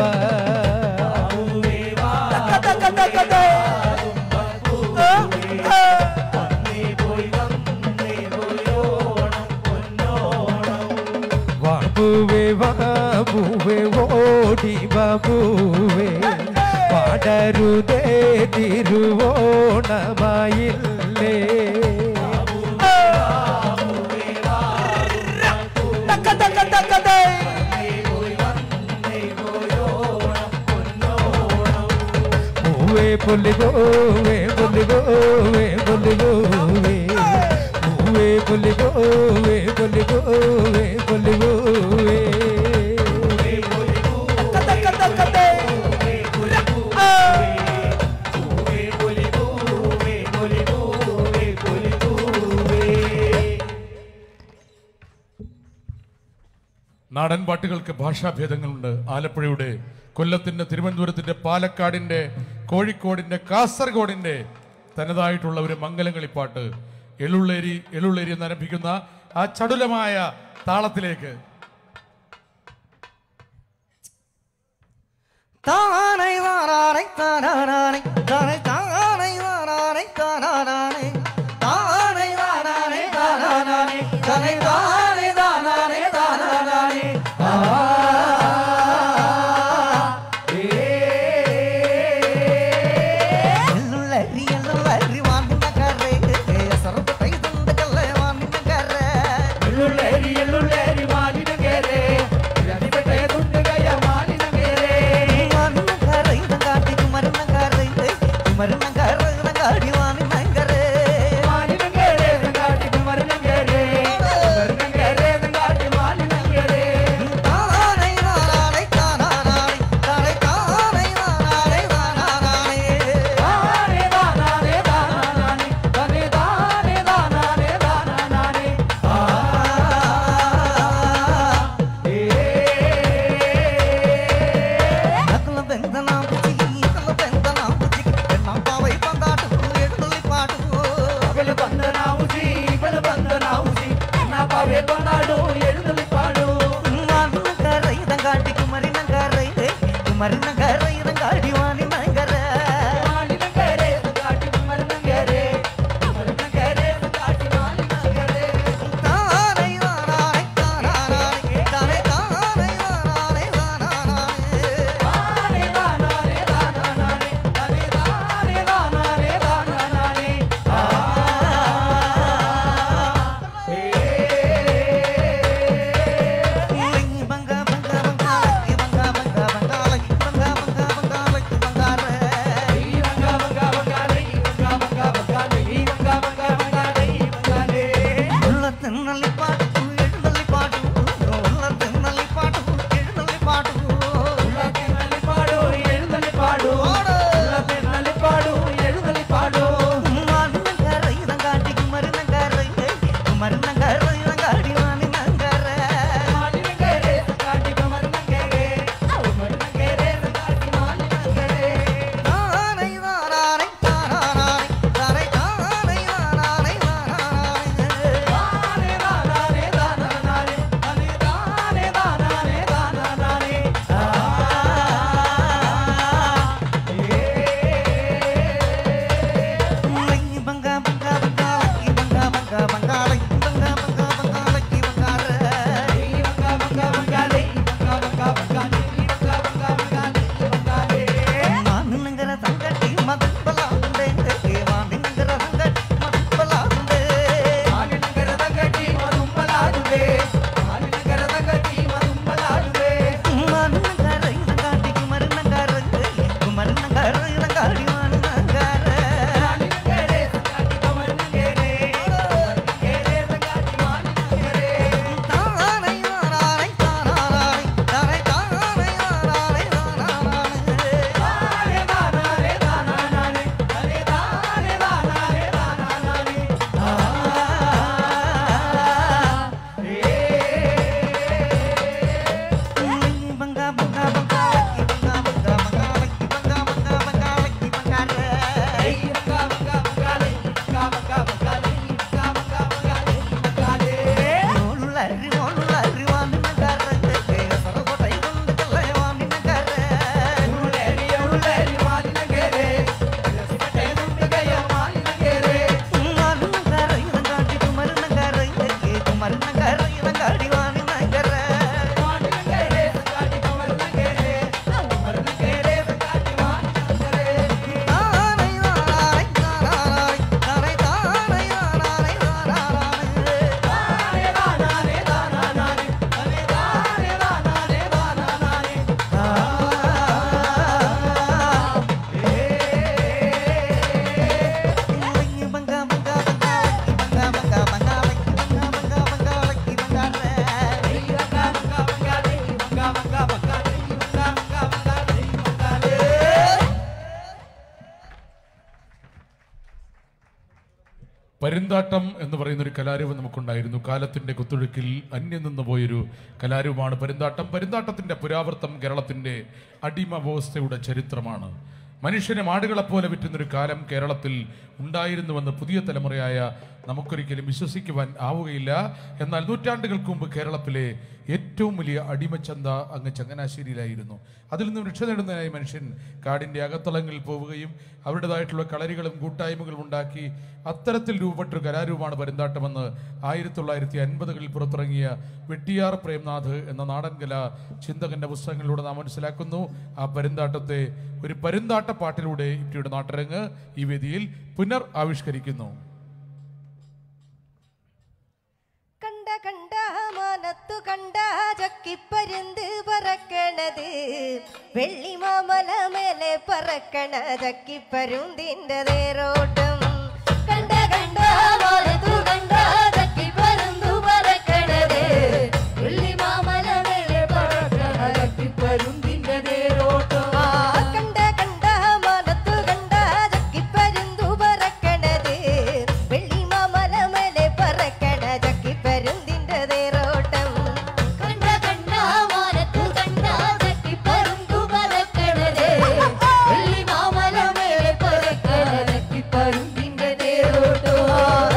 ബാബുവേ ബാബുവേ ഓടി ബാബുവേ പാടരുതേ തിരുവോണമായില്ലേ പൂവേ പൊല്ലി പോവേ പൊല്ലി പോവേ പൊല്ലി പോവേ പൂവേ പൊല്ലി പോവേ പൊല്ലി പോവേ പൊല്ലി പോവേ നാടൻ പാട്ടുകൾക്ക് ഭാഷാഭേദങ്ങളുണ്ട് ആലപ്പുഴയുടെ കൊല്ലത്തിന്റെ തിരുവനന്തപുരത്തിന്റെ പാലക്കാടിന്റെ കോഴിക്കോടിന്റെ കാസർഗോഡിന്റെ തനതായിട്ടുള്ള ഒരു മംഗലങ്ങളിപ്പാട്ട് എളുള്ളേരി എളുള്ളേരി എന്നാരംഭിക്കുന്ന ആ ചടുലമായ താളത്തിലേക്ക് താനൈ താനാനൈ താനാനാനൈ താനൈ താനൈ താനാനൈ താനാനാനൈ താനൈ താനാനൈ താനാനാനൈ താനൈ താനൈ താനാനൈ താനാനാനൈ ആ എള്ളുള്ളരി എള്ളുള്ളരി വാങ്ങിന കരേ സർവ തൈതുണ്ട് കല്ലേ വാങ്ങിന കരേ എള്ളുള്ളേരി എള്ളുള്ളേരി മാലിന കേരേ രതിപെട്ടേ തുണ്ട് കയ മാലിന കേരേ വാങ്ങിന കരേ ഇതങ്കാട്ടി കുമരന കരേ കുമരന കരേ ഇതങ്കാടി വാങ്ങിന കരേ മാലിന കേരേ തങ്കാട്ടി കുമരന കേരേ കുമരന കേരേ തങ്കാട്ടി മാലിന കേരേ താനൈ താനാനൈ താനാനാനൈ താനൈ താനൈ താനാനൈ താനാനാനൈ താനേ താനാനേ താനാനാനേ തനേ താനേ താനാനേ താനാനാനേ അകല ബന്ധനാം പുച്ചി അകല ബന്ധനാം പുച്ചി എണ്ണാം പാവൈ പന്താട്ടു എഴുന്നള്ളി പാട്ടു ഇവള് ബന്ധനാവുജി ഇവള് ബന്ധനാവുജി എന്നാ പവേ കൊണ്ടാടൂ എഴുന്നള്ളി പാടൂ വാങ്ങിന കരേ ഇതങ്കാട്ടി കുമരന കരേ കുമരന കരേ ഇതങ്കാടി വാങ്ങിന കരേ മാലിന കേരേ തങ്കാട്ടി കുമരന കേരേ കുമരന കേരേ തങ്കാട്ടി മാലിന കേരേ താനൈ താനാനൈ താനാനാനൈ താനൈ താനൈ താനാനൈ താനാനാനൈ താനേ താനാനേ താനാനാനേ തനേ താനേ താനാനേ താനാനാനേ ബംഗ ബംഗ ബംഗാളി ബംഗ ബംഗ ബംഗാളി ബംഗ ബംഗ ബംഗാളി ബംഗാറേ ഈ ബംഗ ബംഗ ബംഗാലേ ബംഗ ബംഗ ബംഗാലേ ഈ ബംഗ ബംഗ ബംഗാലേ ബംഗാലേ ഉള്ളത്തിന്നള്ളി പാട്ടു എഴുന്നള്ളി പാട്ടു ഉള്ളത്തിന്നള്ളി പാട്ടു എഴുന്നള്ളി പാട്ടു ഉള്ളത്തെ നലിപ്പാടൂ എഴുന്നള്ളി പാടൂ ഉള്ളത്തെ നലിപ്പാടൂ എഴുന്നള്ളി പാടൂ മാനിനങ്കര ഇതങ്കാട്ടി കുമരനങ്കര കുമരനങ്കര ഇതങ്കാടി മാനിനങ്കര മാലിന കേരേ തങ്കാട്ടി കുമരന കേരേ കുമരന കേരേ തങ്കാട്ടി മാലിന കേരേ താനൈ താനാനൈ താനാനാനൈ താനൈ താനൈ താനാനൈ താനാനാനൈ താനേ താനാനേ താനാനാനേ തനേ താനേ താനാനേ താനാനാനേ ബംഗ ബംഗ ബംഗാളി ബംഗ ബംഗ ബംഗാളി ബംഗ ബംഗ ബംഗാളി ബംഗാറേ ഈ ബംഗ ബംഗ ബംഗാലേ ബംഗ ബംഗ ബംഗാലേ ഈ ബംഗ ബംഗ ബംഗാലേ ബംഗാലേ മാനിനങ്കര തങ്കട്ടി മതമ്പലാണ്ടേ മാനിനങ്കര തങ്കട്ടി മതമ്പലാണ്ടേ മാലിനഗര തങ്കട്ടി മതുമ്പലാടുവേ മാലിനഗര തങ്കട്ടി മതുമ്പലാടുവേ മാനിനങ്കര ഇതങ്കാട്ടി കുമരനങ്കര കുമരനങ്കര ഇതങ്കാടി മാനിനങ്കര മാലിന കേരേ തങ്കാട്ടി കുമരന കേരേ കുമരന കേരേ തങ്കാട്ടി മാലിന കേരേ താനൈ താനാനൈ താനാനാനൈ താനൈ താനൈ താനാനൈ താനാനാനൈ താനേ താനാനേ താനാനാനേ തനേ താനേ താനാനേ താനാനാനേ ബംഗ ബംഗ ബംഗാളി ബംഗ ബംഗ ബംഗാളി ബംഗ ബംഗ ബംഗാളി ബംഗാറേ ഈ ബംഗ ബംഗ ബംഗാലേ ബംഗ ബംഗ ബംഗാലേ ബംഗ ബംഗ ബംഗാലേ ബംഗാലേ മോളുള്ളരി മോളുള്ളരി വാനിനങ്കര സർവതൈ കൊണ്ട് കല്ലേ വാനിനങ്കര ഉള്ളേരി ഉള്ളേരി മാലിന കേരേ രസിക്കട്ടെ തുണ്ട് കയ മാലിന കേരേ മാനിനങ്കര ഇതങ്കാട്ടി കുമരനങ്കര കുമരനങ്കര ഇതങ്കാടി വാനിനങ്കര മാലിന കേരേ തങ്കാട്ടി കുമരന കേരേ കുമരന കേരേ തങ്കാട്ടി മാലിന കേരേ താനൈ താനാനൈ താനാനാനൈ താനൈ താനൈ താനാനൈ താനാനാനൈ താനേ താനാനേ താനാനാനേ തനേ താനേ താനാനേ താനാനാനേ ബംഗ ബംഗ ബംഗാളി ബംഗ ബംഗ ബംഗാളി ബംഗ ബംഗ ബംഗാളി ബംഗാറേ ഈ ബംഗ ബംഗ ബംഗാലേ ബംഗ ബംഗ ബംഗാലേ ബംഗ ബംഗ ബംഗാലേ ബംഗാലേ പരുന്താട്ടം എന്ന് പറയുന്ന ഒരു കലാരൂപം നമുക്കുണ്ടായിരുന്നു കാലത്തിന്റെ കുത്തൊഴുക്കിൽ അന്യം നിന്ന് പോയൊരു കലാരൂപമാണ് പരുന്താട്ടം പരുന്താട്ടത്തിന്റെ പുരാവർത്തം കേരളത്തിന്റെ അടിമ വ്യവസ്ഥയുടെ ചരിത്രമാണ് മനുഷ്യനെ മാടുകളെ പോലെ വിറ്റുന്നൊരു കാലം കേരളത്തിൽ ഉണ്ടായിരുന്നുവെന്ന് പുതിയ തലമുറയായ നമുക്കൊരിക്കലും വിശ്വസിക്കുവാൻ ആവുകയില്ല എന്നാൽ നൂറ്റാണ്ടുകൾക്ക് മുമ്പ് കേരളത്തിലെ ഏറ്റവും വലിയ അടിമച്ചന്ത അങ്ങ് ചങ്ങനാശ്ശേരിയിലായിരുന്നു അതിൽ നിന്നും രക്ഷ നേടുന്നതിനായി മനുഷ്യൻ കാടിൻ്റെ അകത്തളങ്ങളിൽ പോവുകയും അവരുടേതായിട്ടുള്ള കളരികളും കൂട്ടായ്മകളും ഉണ്ടാക്കി അത്തരത്തിൽ രൂപപ്പെട്ടൊരു കലാരൂപമാണ് പരുന്താട്ടമെന്ന് ആയിരത്തി തൊള്ളായിരത്തി അൻപതുകളിൽ പുറത്തിറങ്ങിയ വെട്ടിയാർ പ്രേംനാഥ് എന്ന നാടൻ കലാ ചിന്തകന്റെ പുസ്തകങ്ങളിലൂടെ നാം മനസ്സിലാക്കുന്നു ആ പരുന്താട്ടത്തെ ഒരു പരുന്താട്ട പാട്ടിലൂടെ ഇറ്റയുടെ നാട്ടരങ്ങ് ഈ വേദിയിൽ പുനർ ആവിഷ്കരിക്കുന്നു കണ്ട കണ്ട മാനത്തു കണ്ട ചക്കിപ്പരുന്ത് പറക്കണത് വെള്ളിമാമല മേലെ പറക്കണ ചക്കിപ്പരുന്തിന്റെ തേരോട്ടം കണ്ട കണ്ട മാനത്തു കണ്ട ചക്കിപ്പരുന്തു പറക്കണത് വെള്ളിമാമല മേലെ പറക്കണ ചക്കിപ്പരുന്തിന്റെ തേരോട്ടം ആ കണ്ട കണ്ട മാനത്തു കണ്ട ചക്കിപ്പരുന്തു പറക്കണത് വെള്ളിമാമല മേലെ പറക്കണ ചക്കിപ്പരുന്തിന്റെ തേരോട്ടം കണ്ട കണ്ട മാനത്തു കണ്ട ചക്കിപ്പരുന്തു പറക്കണത് വെള്ളിമാമല മേലെ പറക്കണ ചക്കിപ്പരുന്തിന്റെ തേരോട്ടം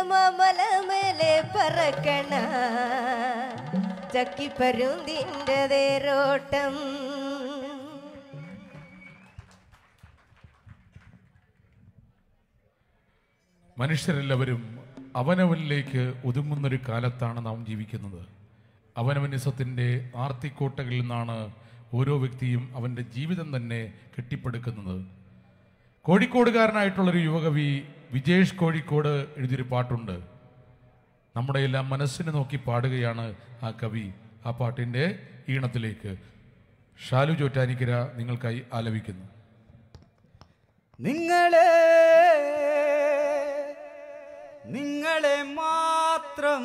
മാമല മേലെ പറക്കണ ചക്കിപ്പരുന്തിൻ്റെ തേരോട്ടം മനുഷ്യരെല്ലാവരും അവനവനിലേക്ക് ഒതുങ്ങുന്നൊരു കാലത്താണ് നാം ജീവിക്കുന്നത് അവനവനിസത്തിൻ്റെ ആർത്തിക്കോട്ടകളിൽ നിന്നാണ് ഓരോ വ്യക്തിയും അവൻ്റെ ജീവിതം തന്നെ കെട്ടിപ്പടുക്കുന്നത് കോഴിക്കോടുകാരനായിട്ടുള്ളൊരു യുവകവി വിജേഷ് കോഴിക്കോട് എഴുതിയൊരു പാട്ടുണ്ട് നമ്മുടെ എല്ലാം മനസ്സിനെ നോക്കി പാടുകയാണ് ആ കവി ആ പാട്ടിൻ്റെ ഈണത്തിലേക്ക് ഷാലു ചോറ്റാനിക്കര നിങ്ങൾക്കായി ആലപിക്കുന്നു നിങ്ങളെ നിങ്ങളെ മാത്രം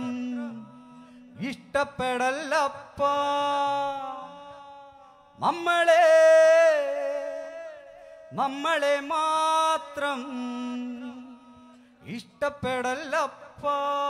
ഇഷ്ടപ്പെടല്ലപ്പ നമ്മളെ നമ്മളെ മാത്രം ഇഷ്ടപ്പെടല്ലപ്പ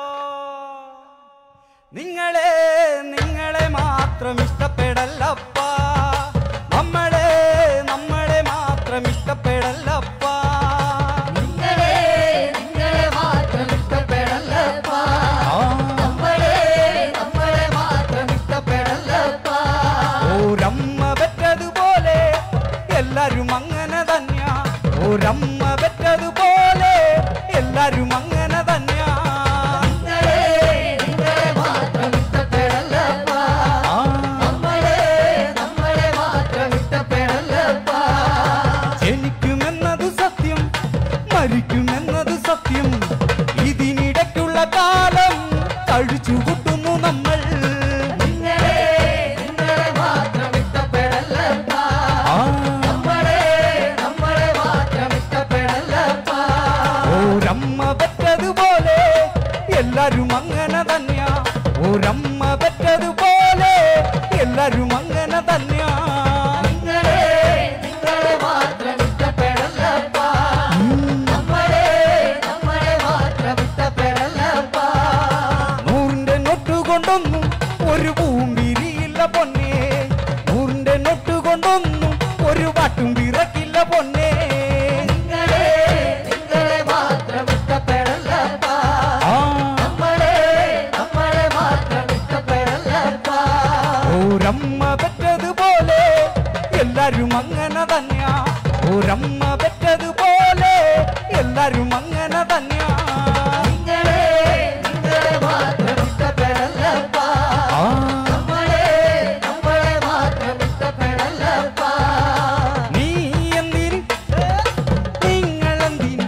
നിങ്ങളെ നിങ്ങളെ മാത്രം ഇഷ്ടപ്പെടല്ലപ്പ നമ്മളെ നമ്മളെ മാത്രം ഇഷ്ടപ്പെടല്ലപ്പ നിങ്ങളെ നിങ്ങളെ മാത്രം ഇഷ്ടപ്പെടല്ലപ്പാ നമ്മളെ നമ്മളെ മാത്രം ഇഷ്ടപ്പെടല്ലപ്പാ ഓരമ്മ പെറ്റതുപോലെ എല്ലാരും അങ്ങനെ തന്നെയാ ഓരമ്മ പെറ്റതുപോലെ എല്ലാരും അങ്ങനെ തന്നെയാ നിങ്ങളെ നിങ്ങളെ മാത്രം ഇഷ്ടപ്പെടല്ലപ്പാ നമ്മളെ നമ്മളെ മാത്രം ഇഷ്ടപ്പെടല്ലപ്പാ ജനിക്കുമെന്നത് സത്യം മരിക്കുമെന്നത് സത്യം ഇതിനിടയ്ക്കുള്ള കാലം കഴിച്ചു കൂട്ടുന്നു നമ്മൾ നിങ്ങളെ നിങ്ങളെ മാത്രം ഇഷ്ടപ്പെടല്ലപ്പാ ആ, നമ്മളെ നമ്മളെ മാത്രം ഇഷ്ടപ്പെടല്ലപ്പാ ഓരമ്മ പെറ്റതുപോലെ എല്ലാരും അങ്ങനെ തന്നെയാ ഓരമ്മ പെറ്റതുപോലെ എല്ലാരും അങ്ങനെ തന്നെയാ നിങ്ങളെ നിങ്ങളെ മാത്രം ഇഷ്ടപ്പെടല്ലപ്പാ നമ്മളെ നമ്മളെ മാത്രം ഇഷ്ടപ്പെടല്ലപ്പാ നൂറിന്റെ നൊട്ടു കൊണ്ടൊന്നും ഒരു പൂമ്പിരിയില്ല പൊന്നേ നൂറിന്റെ നൊട്ടു കൊണ്ടൊന്നും ഒരു പാട്ടും പിറക്കില്ല പൊന്നേ നിങ്ങളെ നിങ്ങളെ മാത്രം ഇഷ്ടപ്പെടല്ലപ്പാ ആ, നമ്മളെ നമ്മളെ മാത്രം ഇഷ്ടപ്പെടല്ലപ്പാ ഓരമ്മ പെറ്റതുപോലെ എല്ലാരും അങ്ങനെ തന്നെയാ ഓരമ്മ പെറ്റതുപോലെ എല്ലാരും അങ്ങനെ തന്നെയാ നിങ്ങളെ നിങ്ങളെ മാത്രം ഇഷ്ടപ്പെടല്ലപ്പാ ആ, നമ്മളെ നമ്മളെ മാത്രം ഇഷ്ടപ്പെടല്ലപ്പാ നീ എന്തിന് നിങ്ങളെന്തിന്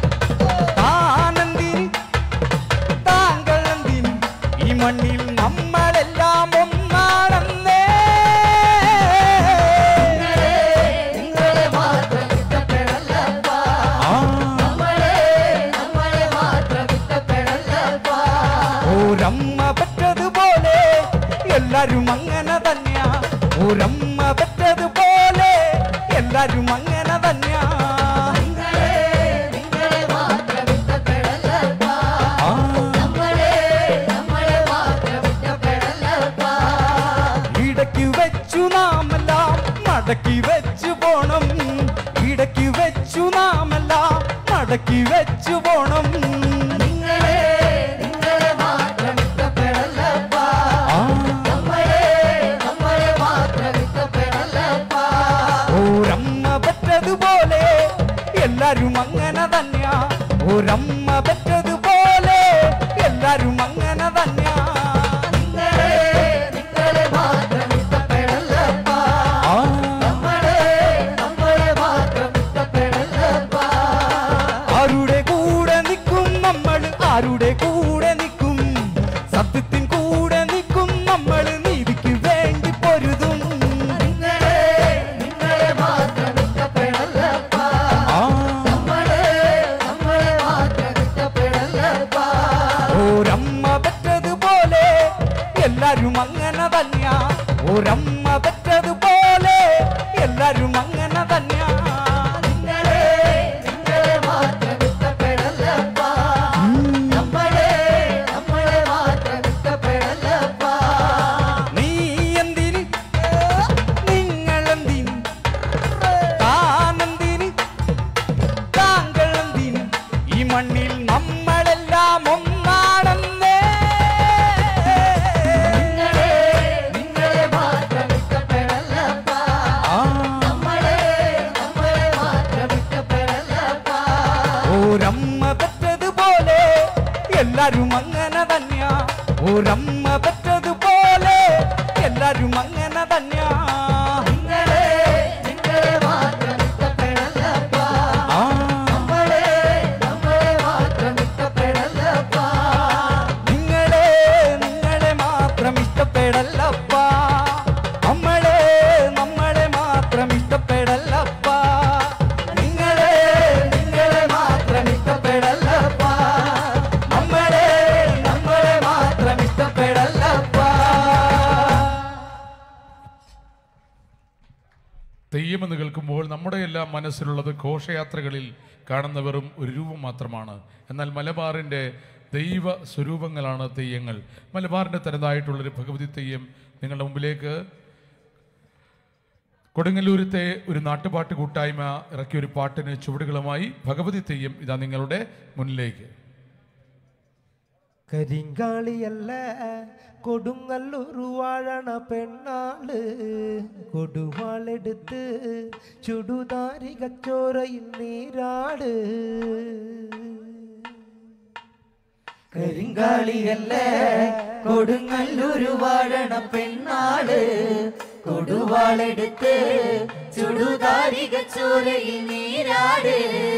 താനെന്തിന് താങ്കളെന്തിന് ഈ മണ്ണിൽ നമ്മളെല്ലാം ഒന്നാണെന്നേ നിങ്ങളെ മാത്രം ഇഷ്ടപ്പെടല്ലപ്പാ ആ, നമ്മളെ നമ്മളെ മാത്രം ഇഷ്ടപ്പെടല്ലപ്പാ ഒരമ്മ പെറ്റതുപോലെ എല്ലാരും അങ്ങനെ തന്നെയാ ഒരമ്മ പെറ്റതുപോലെ എല്ലാരും അങ്ങനെ തന്നെയാ നിങ്ങളെ നിങ്ങളെ മാത്രം ഇഷ്ടപ്പെടല്ലപ്പാ ആ, നമ്മളെ നമ്മളെ മാത്രം ഇഷ്ടപ്പെടല്ലപ്പാ ഇടയ്ക്ക് വെച്ചു നാമെല്ലാം മടക്കി വെച്ചു പോണം ഇടയ്ക്ക് വെച്ചു നാമെല്ലാം മടക്കി വെച്ചു പോണം നിങ്ങളെ നിങ്ങളെ മാത്രം ഇഷ്ടപ്പെടല്ലപ്പാ ആ, നമ്മളെ നമ്മളെ മാത്രം ഇഷ്ടപ്പെടല്ലപ്പാ ഒരമ്മ പെറ്റതുപോലെ എല്ലാരും അങ്ങനെ തന്നെയാ ഒരമ്മ പെറ്റതുപോലെ എല്ലാരും അങ്ങനെ തന്നെയാ നിങ്ങളെ നിങ്ങളെ മാത്രം ഇഷ്ടപ്പെടല്ലപ്പാ ആ, നമ്മളെ നമ്മളെ മാത്രം ഇഷ്ടപ്പെടല്ലപ്പാ ആരുടെ കൂടെ നിൽക്കും നമ്മൾ ആരുടെ കൂടെ നിൽക്കും സത്യത്തിൻ കൂടെ നിൽക്കും നമ്മൾ നീതിക്ക് വേണ്ടി പൊരുതും നിങ്ങളെ നിങ്ങളെ മാത്രം ഇഷ്ടപ്പെടല്ലപ്പാ ആ, നമ്മളെ നമ്മളെ മാത്രം ഇഷ്ടപ്പെടല്ലപ്പാ ഒരമ്മ പെറ്റതുപോലെ എല്ലാരും അങ്ങനെ തന്നെയാ ഒരമ്മ പെറ്റതുപോലെ എല്ലാരും അങ്ങനെ തന്നെയാ നിങ്ങളെ നിങ്ങളെ മാത്രം ഇഷ്ടപ്പെടല്ലപ്പാ നമ്മളെ നമ്മളെ മാത്രം ഇഷ്ടപ്പെടല്ലപ്പാ നീ എന്തിന് നിങ്ങളെന്തിന് താനെന്തിന് താങ്കളെന്തിന് ഈ മണ്ണിൽ നമ്മളെല്ലാം എല്ലാം ഒന്നാണെന്നേ നിങ്ങളെ നിങ്ങളെ മാത്രം ഇഷ്ടപ്പെടല്ലപ്പാ ആ, നമ്മളെ നമ്മളെ മാത്രം ഇഷ്ടപ്പെടല്ലപ്പാ ഒരമ്മ പെറ്റതുപോലെ എല്ലാരും അങ്ങനെ തന്നെയാ ഒരമ്മ പെറ്റതുപോലെ എല്ലാരും അങ്ങനെ തന്നെയാ നിങ്ങളെ നിങ്ങളെ മാത്രം ഇഷ്ടപ്പെടല്ലപ്പാ ആ, നമ്മളെ നമ്മളെ മാത്രം ഇഷ്ടപ്പെടല്ലപ്പാ നിങ്ങളെ നിങ്ങളെ മാത്രം ഇഷ്ടപ്പെടല്ലപ്പാ നമ്മളെ നമ്മളെ മാത്രം ഇഷ്ടപ്പെടല്ലപ്പാ നിങ്ങളെ നിങ്ങളെ മാത്രം ഇഷ്ടപ്പെടല്ലപ്പാ നമ്മളെ നമ്മളെ മാത്രം ഇഷ്ടപ്പെടല്ലപ്പാ തെയ്യമെന്ന് കേൾക്കുമ്പോൾ നമ്മുടെ എല്ലാം മനസ്സിലുള്ളത് ഘോഷയാത്രകളിൽ കാണുന്ന വെറും ഒരു രൂപം മാത്രമാണ് എന്നാൽ മലബാറിൻ്റെ ദൈവ സ്വരൂപങ്ങളാണ് തെയ്യങ്ങൾ മലബാറിൻ്റെ തനതായിട്ടുള്ളൊരു ഭഗവതി തെയ്യം നിങ്ങളുടെ മുമ്പിലേക്ക് കൊടുങ്ങല്ലൂരത്തെ ഒരു നാട്ടുപാട്ട് കൂട്ടായ്മ ഇറക്കിയ ഒരു പാട്ടിന് ചുവടുകളുമായി ഭഗവതി തെയ്യം ഇതാ നിങ്ങളുടെ മുന്നിലേക്ക് കരിങ്കാളിയല്ല കൊടുങ്ങല്ലൂർ വാഴണ പെണ്ണാള് കൊടുവാളെടുത്ത് ചുടുതാരികച്ചോരയിൽ നീരാട് കരിങ്കാളിയല്ലേ കൊടുങ്ങല്ലൂരു വാഴണ പെണ്ണാട് കൊടുവാളെടുത്ത് ചുടുകാരിക ചോരയിൽ നീരാട്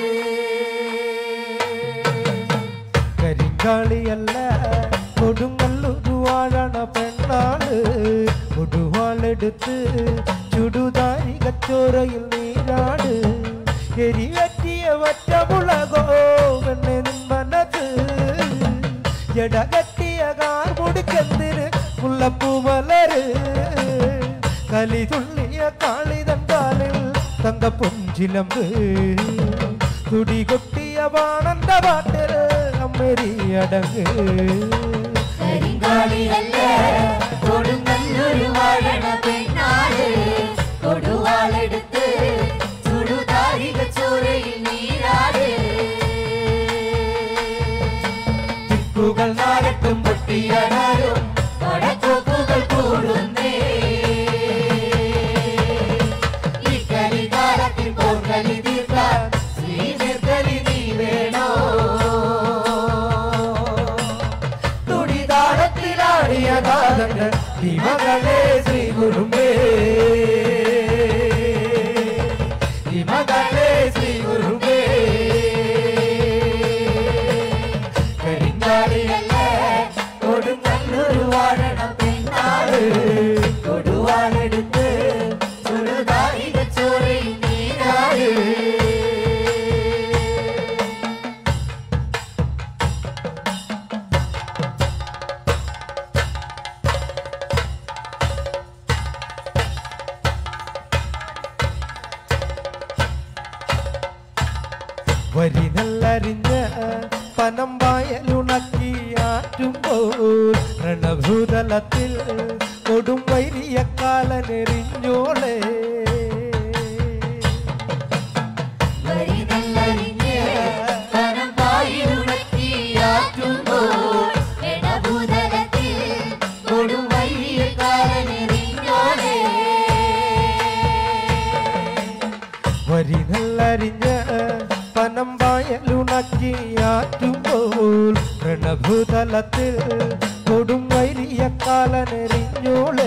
കരിങ്കാളിയല്ല കൊടുങ്ങല്ലൂർ വാഴണ പെണ്ണാള് കൊടുവാളെടുത്ത് ചുടുതാരികച്ചോരയിൽ നീരാട് എരിവറ്റിയ വറ്റമുളകോ വെണ്ണെ നിൻ മനസ്സ് ജടകട്ടിയ കാർ മുടിക്കെന്തിന് മുല്ലപ്പൂ മലര് കലി തുള്ളിയ കാളിതൻ കാലിൽ തങ്ക പൊഞ്ചിലമ്പ് തുടി കൊട്ടിയ ബാണന്റെ പാട്ടിൽ അമ്മരി അടങ്ങ് കരിങ്കാളിയല്ലേ കൊടുങ്ങല്ലൂരു വാഴണ പെണ്ണാട് കൊടുവാളെടുത്ത് ചുടുകാരിക ചോരയിൽ നീരാട് ദിക്കുകൾ നാരട്ടും പൊട്ടിയടരും പടക്കോപ്പുകൾ കൂടുന്നേ ഈ കരികാലത്തിൽ പോർക്കലി തീർക്കാൻ ശ്രീനിർക്കലി നീ വേണോ തുടിതാളത്തിലാടിയ കാലങ്ങൾ ഹിമകളെ ശ്രീ ഗുരുമേ ഹിമകളെ ശ്രീ ഗുരുമേ കരിങ്കാളിയല്ലേ കൊടുങ്ങല്ലൂരു വാഴണ പെണ്ണാട് കൊടുവാളെടുത്ത് ചുടുതാരിക ചോരയിൽ നീരാട് വരി നെല്ലരിഞ്ഞ് പനം വായലുണക്കി ആറ്റുമ്പോൾ രണഭൂതലത്തിൽ കൊടും വൈരിയക്കാലനെറിഞ്ഞോളെ വരിതല്ലറിഞ്ഞ് കനം പായിലുണക്കിയാറ്റുമ്പോൾ എടഭൂതലത്തിൽ കൊടുവഴിയക്കാരനെറിഞ്ഞോളെ വരി നെല്ലരിഞ്ഞ് പനം വായലുണക്കി ആറ്റുമ്പോൾ രണഭൂതലത്തിൽ കൊടും വൈരിയക്കാലനെറിഞ്ഞോളെ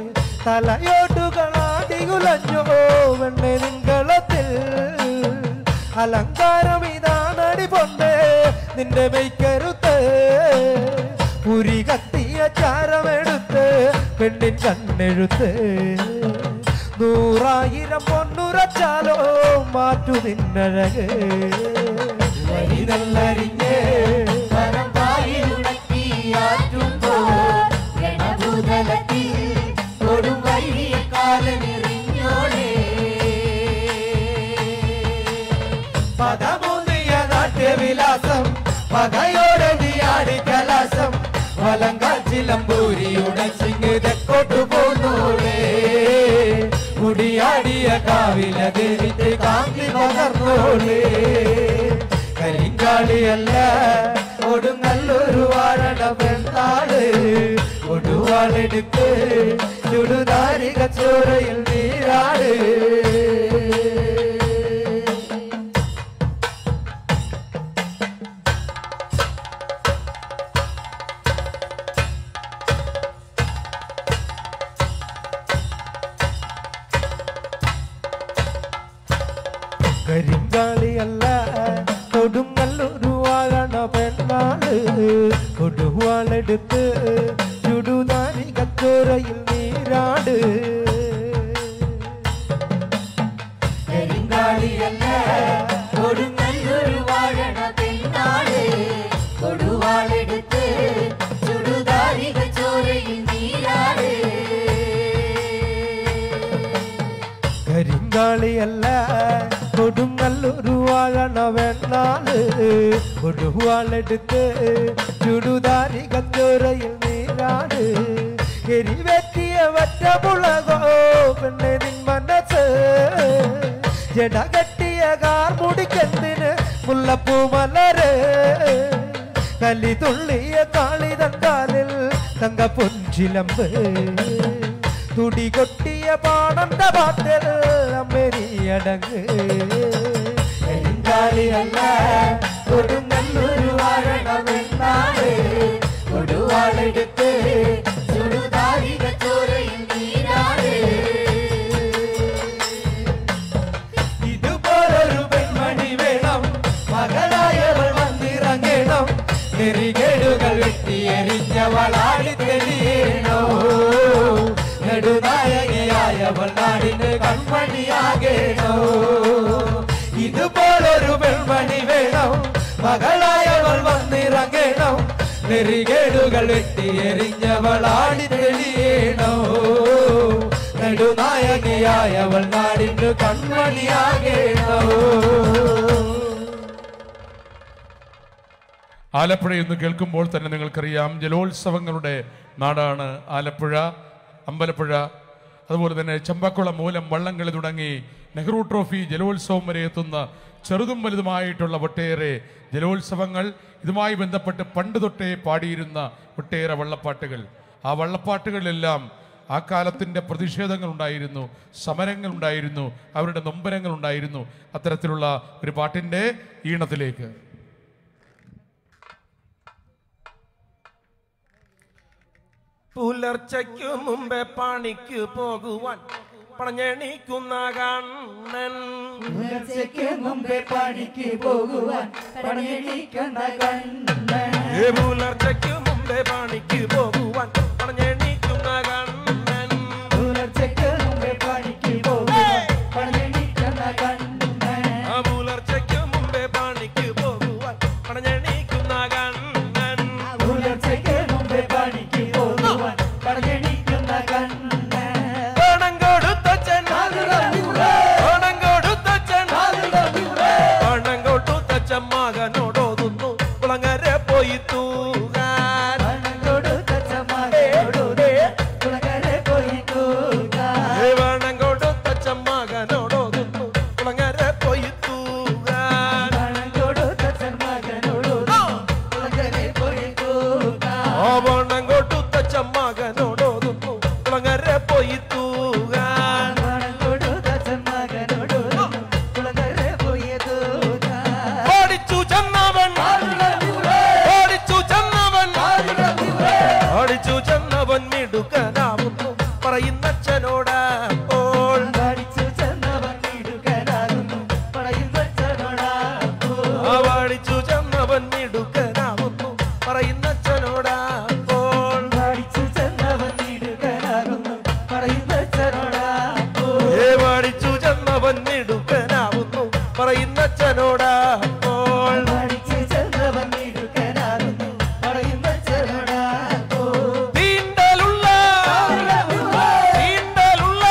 തലയോട്ടുകളാടികുലഞ്ഞോ വെണ്ണെ നിങ്കളത്തിൽ അലങ്കാരം ഇതാണടി പൊണ്ടേ നിന്റെ മെയ്ക്കരുത്ത് പുരി കത്തിയ ചാരമെടുത്ത് പെണ്ണിൻ കണ്ണെഴുത്ത് നൂറായിരം പൊന്നുറച്ചാലോ മാറ്റു നിന്നഴക് വരിതല്ലരിഞ്ഞേ കനം പായിലുണക്കിയാറ്റുമ്പോൾ എടഭൂതലത്തിൽ കൊടുവഴിയക്കാരനെറിഞ്ഞോളെ പദമൂന്നിയ നാട്യവിലാസം പകയോടെ നീയാടി കലാസം വലങ്കാച്ചിലമ്പൂരിയുടെ സിംഗ് തെക്കോട്ടു പോന്നോളേ മുടിയാടിയ കാവിലകരിച്ച് കാന്തി പകർന്നോളേ കരിങ്കാളിയല്ല ഒടുങ്ങ കൊടുവാളെടുത്ത് ചുടുതാരിക ചോരയിൽ നീരാട് കരിങ്കാളിയല്ല കൊടുങ്ങല്ലൊരു വാഴണ പെണ്ണാള് കൊടുവാളെടുത്ത് ചുടുതാരി കച്ചോരയിൽ നീരാട് കരിങ്കാളിയല്ല കൊടുങ്ങല്ലൊരു വാഴണ പെണ്ണാട് കൊടുവാളെടുത്ത് ചുടുതാരിക ചോരയിൽ നീരാട് കരിങ്കാളിയല്ല കൊടുങ്ങല്ലൊരു വാഴണ വെണ്ണാള് കൊടുവാളെടുത്ത് ചുടുതാരി കച്ചോരയിൽ നീരാട് എരിവെറ്റിയ വറ്റമുളകോ പെണ്ണെ നിൻ മനസ്സ് ജട കെട്ടിയ കാർമുടിക്കെന്തിന് മുല്ലപ്പൂ മലര് കലി തുള്ളിയ കാളി തങ്കാലിൽ തങ്ക പൊഞ്ചിലമ്പ് തുടി കൊട്ടിയ പാടണ്ട പാട്ടിൽ അമ്മരിയടങ്ങ് കരിങ്കാലിയല്ല കൊടുങ്ങല്ലൊരു വാഴണമെന്നാണ് കൊടുവാളെടുത്ത് ചുടുതാരിക ചോരയിൽ നീരാട് ഇതുപോലൊരു പെൺമണി വേണം മകളായവൾ വന്നിറങ്ങണം നെറികേടുകൾ വെട്ടിയെറിഞ്ഞവളാടി തെളിയണോ നെടുനായകയായവൾ നാടിന് കൺമണിയാകേണോ ഇതുപോലൊരു പെൺമണി വേണം മകളായവൾ വന്നിറങ്ങണം നെറികേടുകൾ വെട്ടിയെറിഞ്ഞവളാടി തെളിയണോ നെടുനായകയായവൾ നാടിന് കൺമണിയാകേണോ ആലപ്പുഴ എന്ന് കേൾക്കുമ്പോൾ തന്നെ നിങ്ങൾക്കറിയാം ജലോത്സവങ്ങളുടെ നാടാണ് ആലപ്പുഴ അമ്പലപ്പുഴ അതുപോലെ തന്നെ ചമ്പക്കുളം മൂലം വള്ളംകളി തുടങ്ങി നെഹ്റു ട്രോഫി ജലോത്സവം വരെ എത്തുന്ന ചെറുതും വലുതുമായിട്ടുള്ള ഒട്ടേറെ ജലോത്സവങ്ങൾ ഇതുമായി ബന്ധപ്പെട്ട് പണ്ട് തൊട്ടേ പാടിയിരുന്ന ഒട്ടേറെ വള്ളപ്പാട്ടുകൾ ആ വള്ളപ്പാട്ടുകളിലെല്ലാം ആ കാലത്തിൻ്റെ പ്രതിഷേധങ്ങൾ ഉണ്ടായിരുന്നു സമരങ്ങൾ ഉണ്ടായിരുന്നു അവരുടെ നൊമ്പരങ്ങൾ ഉണ്ടായിരുന്നു അത്തരത്തിലുള്ള ഒരു പാട്ടിൻ്റെ ഈണത്തിലേക്ക് പുലർച്ചയ്ക്കു മുമ്പേ പണിക്ക് പോകുവാൻ പണഞ്ഞെണീക്കുന്ന കണ്ണൻ പുലർച്ചയ്ക്ക് മുമ്പേ പണിക്ക് പോകുവാൻ പണിയെണിക്കുന്ന കണ്ണൻ ഏ പുലർച്ചയ്ക്ക് മുമ്പേ പണിക്ക് പോകുവാൻ പണഞ്ഞെണീക്കുന്ന കണ്ണൻ പുലർച്ചയ്ക്ക് മുമ്പേ പണിക്ക് പോകുവാൻ പണിയെണിക്കുന്ന കണ്ണൻ ആ പുലർച്ചയ്ക്ക് മുമ്പേ പണിക്ക് പോകുവാൻ പണഞ്ഞെണീക്കുന്ന കണ്ണൻ പുലർച്ചയ്ക്ക് മുമ്പേ പണിക്ക് പോകുവാൻ പണിയെണിക്കുന്ന കണ്ണൻ പണം കൊടുത്തച്ഛൻ പണം കൊടുത്തച്ഛൻ പണം കൊടുത്തച്ഛൻ മകനോടോതുന്നു കുളങ്ങരെ പോയി തൂകാൻ പണം കൊടുത്ത ചമ്മകനോട് കുളകരെ പോയി തൂകാൻ പണം കൊടുത്തച്ഛൻ മകനോടോതുന്നു കുളങ്ങരെ പോയി തൂകാൻ പണം കൊടുത്ത ചമ്മകനോട് കുളകരെ പോയി തൂകാൻ ആ പണം കൊടുത്തച്ഛൻ മകനോടോതുന്നു കുളങ്ങരെ പോയി തൂകാൻ പണം കൊടുത്ത ചമ്മകനോട് കുളകരെ പോയി തൂകാൻ ഓടിച്ചു ചെന്നവൻ ഓടിച്ചു ചെന്നവൻ ഓടിച്ചു ചെന്നവൻ മിടുക്കനാവുന്നു പറയുന്നച്ഛനോട് അപ്പോൾ പഠിച്ചു ചെന്നവൻ മിടുക്കനാകുന്നു പറയുന്നച്ഛനോടാ ആ വാടിച്ചു ചെന്നവൻ മിടുക്കനാവുന്നു പറയുന്നച്ഛനോട് അപ്പോൾ പഠിച്ചു ചെന്നവൻ മിടുക്കനാകുന്നു പറയുന്നച്ഛനോടാ ഏ വാടിച്ചു ചെന്നവൻ മിടുക്കനാവുന്നു പറയുന്നച്ഛനോട് അപ്പോൾ പഠിച്ചു ചെന്നവൻ മിടുക്കനാകുന്നു പറയുന്നച്ഛനോടാ തീണ്ടലുള്ള തീണ്ടലുള്ള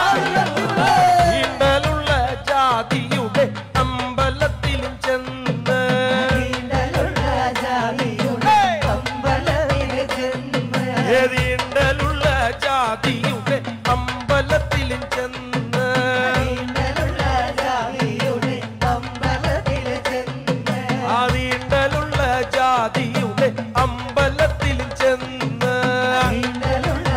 തീണ്ടലുള്ള ജാതിയുടെ അമ്പലത്തിലും ചെന്ന് നീണ്ടലുള്ള ജാതിയുടെ അമ്പലത്തിലെ ചെന്ന് ഏതീണ്ടലുള്ള ജാതിയുടെ അമ്പലത്തിലും ചെന്ന് നീണ്ടലുള്ള ജാതിയുടെ അമ്പലത്തിലെ ചെന്ന് ആ നീണ്ടലുള്ള ജാതിയുടെ അമ്പലത്തിലും ചെന്ന് നീണ്ടലുള്ള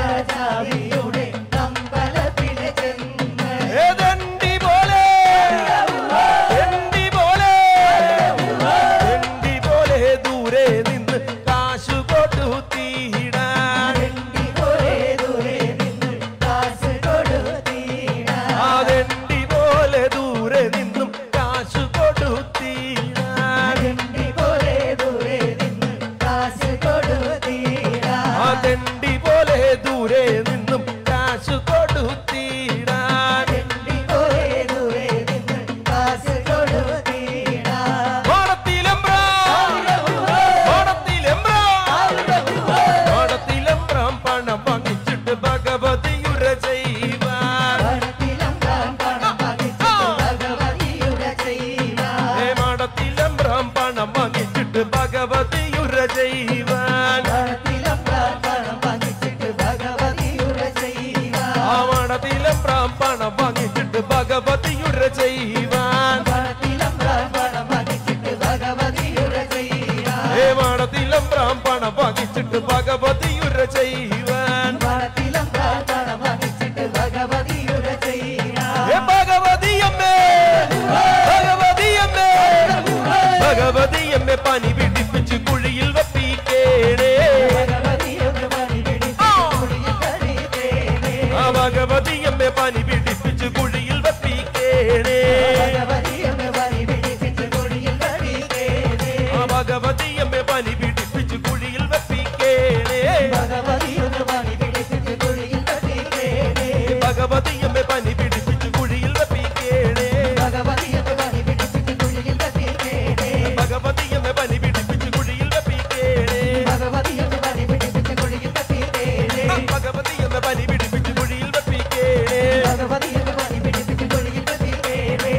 ചെയ്യുവാൻ പണത്തിലമ്പ്രാൻ പണം വാങ്ങിച്ചിട്ട് ഭഗവതിയുര ചെയ്യുവാൻ ആ മണത്തിലും പണം വാങ്ങിച്ചിട്ട് ഭഗവതിയുര ചെയ്യുവാൻ പണത്തിലമ്പ്രാൻ പണം വാങ്ങിച്ചിട്ട് ഭഗവതിയുര ചെയ്യുവാൻ ഏ മണത്തിലും പണം വാങ്ങിച്ചിട്ട് ഭഗവതിയുര ചെയ്യുവാൻ പണത്തിലമ്പ്രാൻ പണം വാങ്ങിച്ചിട്ട് ഭഗവതിയുര ചെയ്യുവാൻ ഏ ഭഗവതിയമ്മേ ഭഗവതിയമ്മേ ഭഗവതിയമ്മേ പനി പിടിപ്പിച്ച് കുഴിയിൽ വപ്പിക്കേണേ ഭഗവതിയൊന്ന് പണി പിടിച്ച് കുടിയിൽ കഴിക്കേണേ ആ ഭഗവതിയമ്മേ പനി പിടിപ്പിച്ച് കുഴിയിൽ വപ്പിക്കേണേ ഭഗവതിയൊന്ന് പണി പിടിച്ച് കുടിയിൽ കഴിക്കേണേ ആ ഭഗവതിയമ്മേ പനി പിടിപ്പിച്ച് കുഴിയിൽ വപ്പിക്കേണേ ഭഗവതിയൊന്ന് പണി പിടിച്ച് കുടിയിൽ കഴിക്കേണേ ഭഗവതിയമ്മേ പനി പിടിപ്പിച്ച് കുഴിയിൽ വപ്പിക്കേണേ ഭഗവതിയൊന്ന് പണി പിടിച്ച് കുടിയിൽ കഴിക്കേണേ ഭഗവതിയമ്മേ പനി പിടിപ്പിച്ച് കുഴിയിൽ വപ്പിക്കേണേ ഭഗവതിയൊന്ന് പണി പിടിച്ച് കുടിയിൽ കഴിക്കേണേ ഭഗവതിയമ്മേ പനി പിടിപ്പിച്ച് കുഴിയിൽ വപ്പിക്കേണേ ഭഗവതിയൊന്ന് പണി പിടിച്ച് കുടിയിൽ കഴിക്കേണേ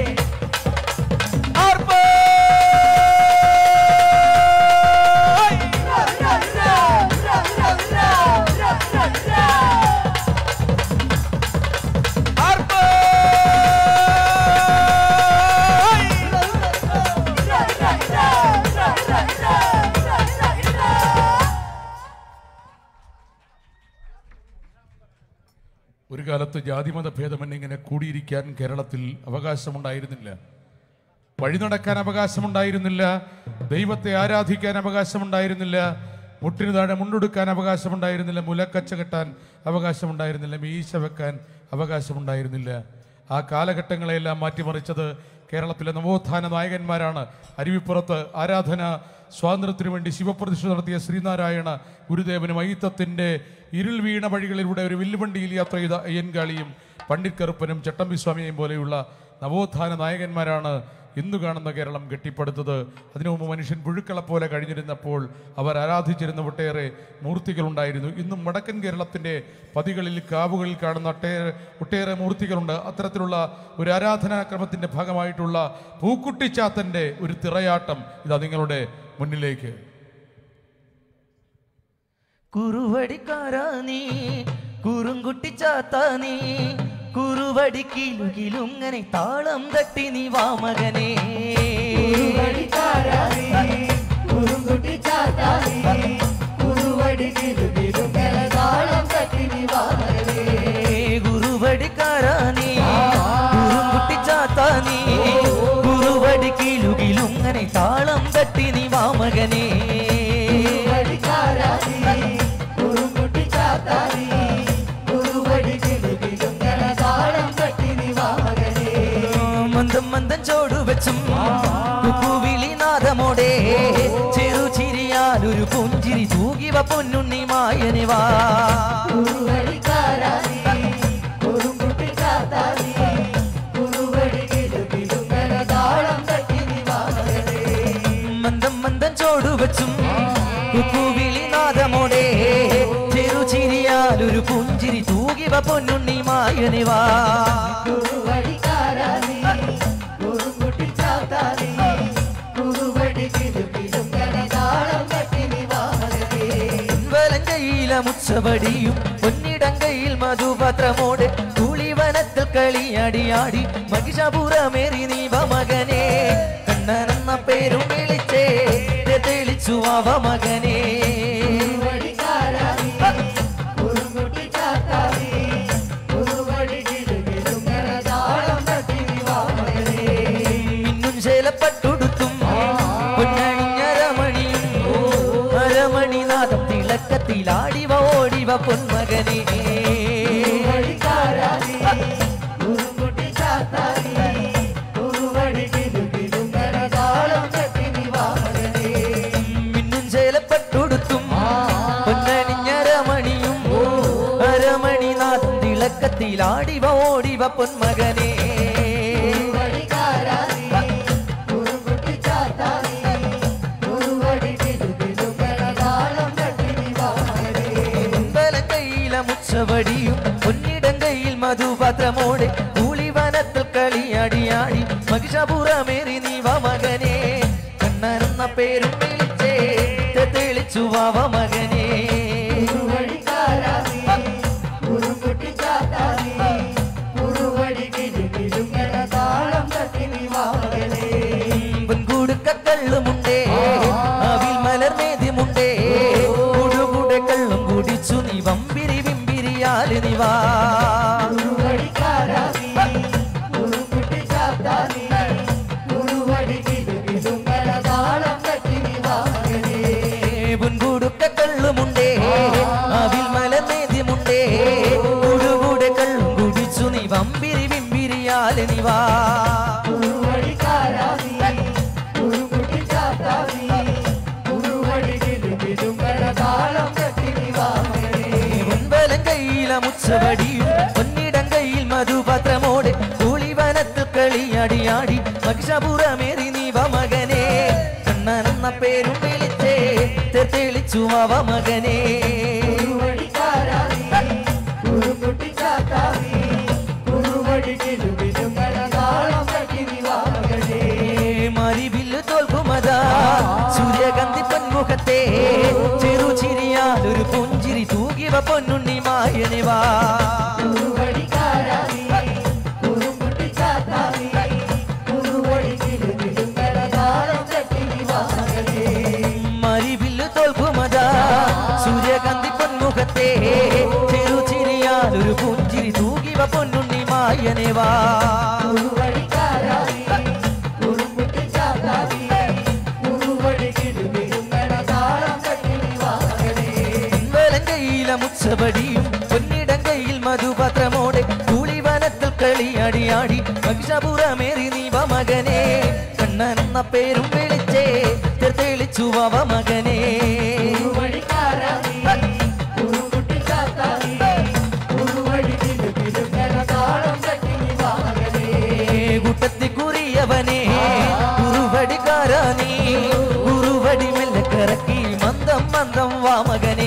ഒരു കാലത്ത് ജാതിമത ഭേദമന്യേ കൂടിയിരിക്കാൻ കേരളത്തിൽ അവകാശമുണ്ടായിരുന്നില്ല വഴി നടക്കാൻ അവകാശമുണ്ടായിരുന്നില്ല ദൈവത്തെ ആരാധിക്കാൻ അവകാശമുണ്ടായിരുന്നില്ല മുട്ടിന് താഴെ മുണ്ടെടുക്കാൻ അവകാശമുണ്ടായിരുന്നില്ല മുലക്കച്ച കെട്ടാൻ അവകാശമുണ്ടായിരുന്നില്ല മീശ വെക്കാൻ അവകാശമുണ്ടായിരുന്നില്ല ആ കാലഘട്ടങ്ങളെയെല്ലാം മാറ്റിമറിച്ചത് കേരളത്തിലെ നവോത്ഥാന നായകന്മാരാണ് അരുവിപ്പുറത്ത് ആരാധന സ്വാതന്ത്ര്യത്തിനു വേണ്ടി ശിവപ്രതിഷ്ഠ നടത്തിയ ശ്രീനാരായണ ഗുരുദേവനും അയിത്തത്തിന്റെ ഇരുൾ വീണ വഴികളിലൂടെ ഒരു വില്ലുവണ്ടിയിൽ യാത്ര ചെയ്ത അയ്യൻകാളിയും പണ്ഡിറ്റ് കറുപ്പനും ചട്ടമ്പിസ്വാമിയെയും പോലെയുള്ള നവോത്ഥാന നായകന്മാരാണ് ഇന്ന് കാണുന്ന കേരളം കെട്ടിപ്പടുത്തത് അതിനു മുമ്പ് മനുഷ്യൻ പുഴുക്കളെ പോലെ കഴിഞ്ഞിരുന്നപ്പോൾ അവർ ആരാധിച്ചിരുന്ന ഒട്ടേറെ മൂർത്തികളുണ്ടായിരുന്നു ഇന്നും വടക്കൻ കേരളത്തിന്റെ പതികളിൽ കാവുകളിൽ കാണുന്ന ഒട്ടേറെ ഒട്ടേറെ മൂർത്തികളുണ്ട് അത്തരത്തിലുള്ള ഒരു ആരാധനാക്രമത്തിന്റെ ഭാഗമായിട്ടുള്ള പൂക്കുട്ടിച്ചാത്തന്റെ ഒരു തിറയാട്ടം ഇതാ നിങ്ങളുടെ മുന്നിലേക്ക് കുറുവടിക്കാരാ നീ കുറുങ്കുട്ടി ചാത്താ നീ കുറുവടി കിലുകിലുങ്ങനെ താളം തട്ടി നീ വാ മകനെ ഗുരുവടിക്കാരാ നീ കുറുങ്കുട്ടി ചാത്താ നീ കുറുവടി കിലുകിലുങ്ങനെ താളം തട്ടി നീ വാ മകനെ മന്ദം മന്ദം ചോടു വെച്ചും കുക്കുവിളി നാദമോടെ ചെറു ചിരിയാലൊരു പുഞ്ചിരി തൂകിവ പൊന്നുണ്ണി മായനെ വാ മന്ദം മന്ദം ചോടു വെച്ചും കുക്കുവിളി നാദമോടെ ചെറു ചിരിയാലൊരു പുഞ്ചിരി തൂകിവ പൊന്നുണ്ണി മായനെ വാ വലങ്കയില മുച്ചവടിയും പൊന്നിടങ്കയിൽ മധുപത്രമോടെ കുളിവനത്തിൽ കളിയാടിയാടി മഹിഷപുരമേറി നീവ മകനെ കണ്ണനെന്ന പേരും വിളിച്ചേ തെളിച്ചു അവ മകനെ മിന്നും ചേലപ്പട്ടുടുത്തും പൊന്നണിഞ്ഞ രമണിയും അരമണിനാഥം തിളക്കത്തിലാടിവ ഓടിവ പൊന്മകനെ മിന്നും ചേലപ്പട്ടുടുത്തും പൊന്നണിഞ്ഞ രമണിയും അരമണിനാഥം തിളക്കത്തിലാടിവ ഓടിവ പൊന്മകനെ കയ്യില മുച്ചവടിയും പൊന്നിടങ്കയിൽ മധുപാത്രമോടെ കൂളിവനത്തിൽ കളിയാടിയാടി മഹിഷപുരമേറി നീവ മകനെ കണ്ണനെന്ന പേരും വിളിച്ചേ തെളി തെളിച്ചു വാവ മകനെ പൊൻകൂടുക്ക കള്ളുമുണ്ടേ അവിൽ മലർമേദ്യമുണ്ടേ കൂടുകൂടെ കള്ളും കുടിച്ചു നീ വമ്പിരി വിമ്പിരിയാല് നീ വാ പൊൻകൂടുക്ക കള്ളുമുണ്ടേ അവിൽ മലർമേദ്യമുണ്ടേ കൂടുകൂടെ കള്ളും കുടിച്ചു നീ വമ്പിരി വിമ്പിരിയാല് നീ വാ മുൻപലം കയ്യില മുച്ചവടിയും പൊന്നിടം കയ്യിൽ മധുപത്രമോടെ കൂളിവനത്തിൽ കളിയടിയാടി മഹിഷപുറമേറി നീവ മകനെ കണ്ണനെന്ന പേരും വിളിച്ചേ തെളിച്ചു അവ മകനെ മരിവില്ലു തോൽക്കുമതാ സൂര്യകാന്തി പൊന്മുഖത്തെ ചെറു ചിരിയാൽ ഒരു പുഞ്ചിരി തൂകിവ പൊന്നുണ്ണി മായനിവാ മരിവില്ലു തോൽക്കുമതാ സൂര്യകാന്തി പൊന്മുഖത്തെ ചെറു ചിരിയാൽ ഒരു പുഞ്ചിരി തൂകിവ പൊന്നുണ്ണി മായനിവാ കയ്യില മുച്ചപടിയും പൊന്നിടം കയ്യിൽ മധുപത്രമോടെ കൂളിവനത്തിൽ കളിയടിയാടി മഹിഷപുറമേറി നീവ മകനെ കണ്ണനെന്ന പേരും വിളിച്ചേ തെളിച്ചു അവ മകനെ കൂട്ടത്തി കുറിയവനെ കുറുവടിക്കാരാനീ കുറുവടി മെല്ലെ കറക്കി മന്ദം മന്ദം വാ മകനെ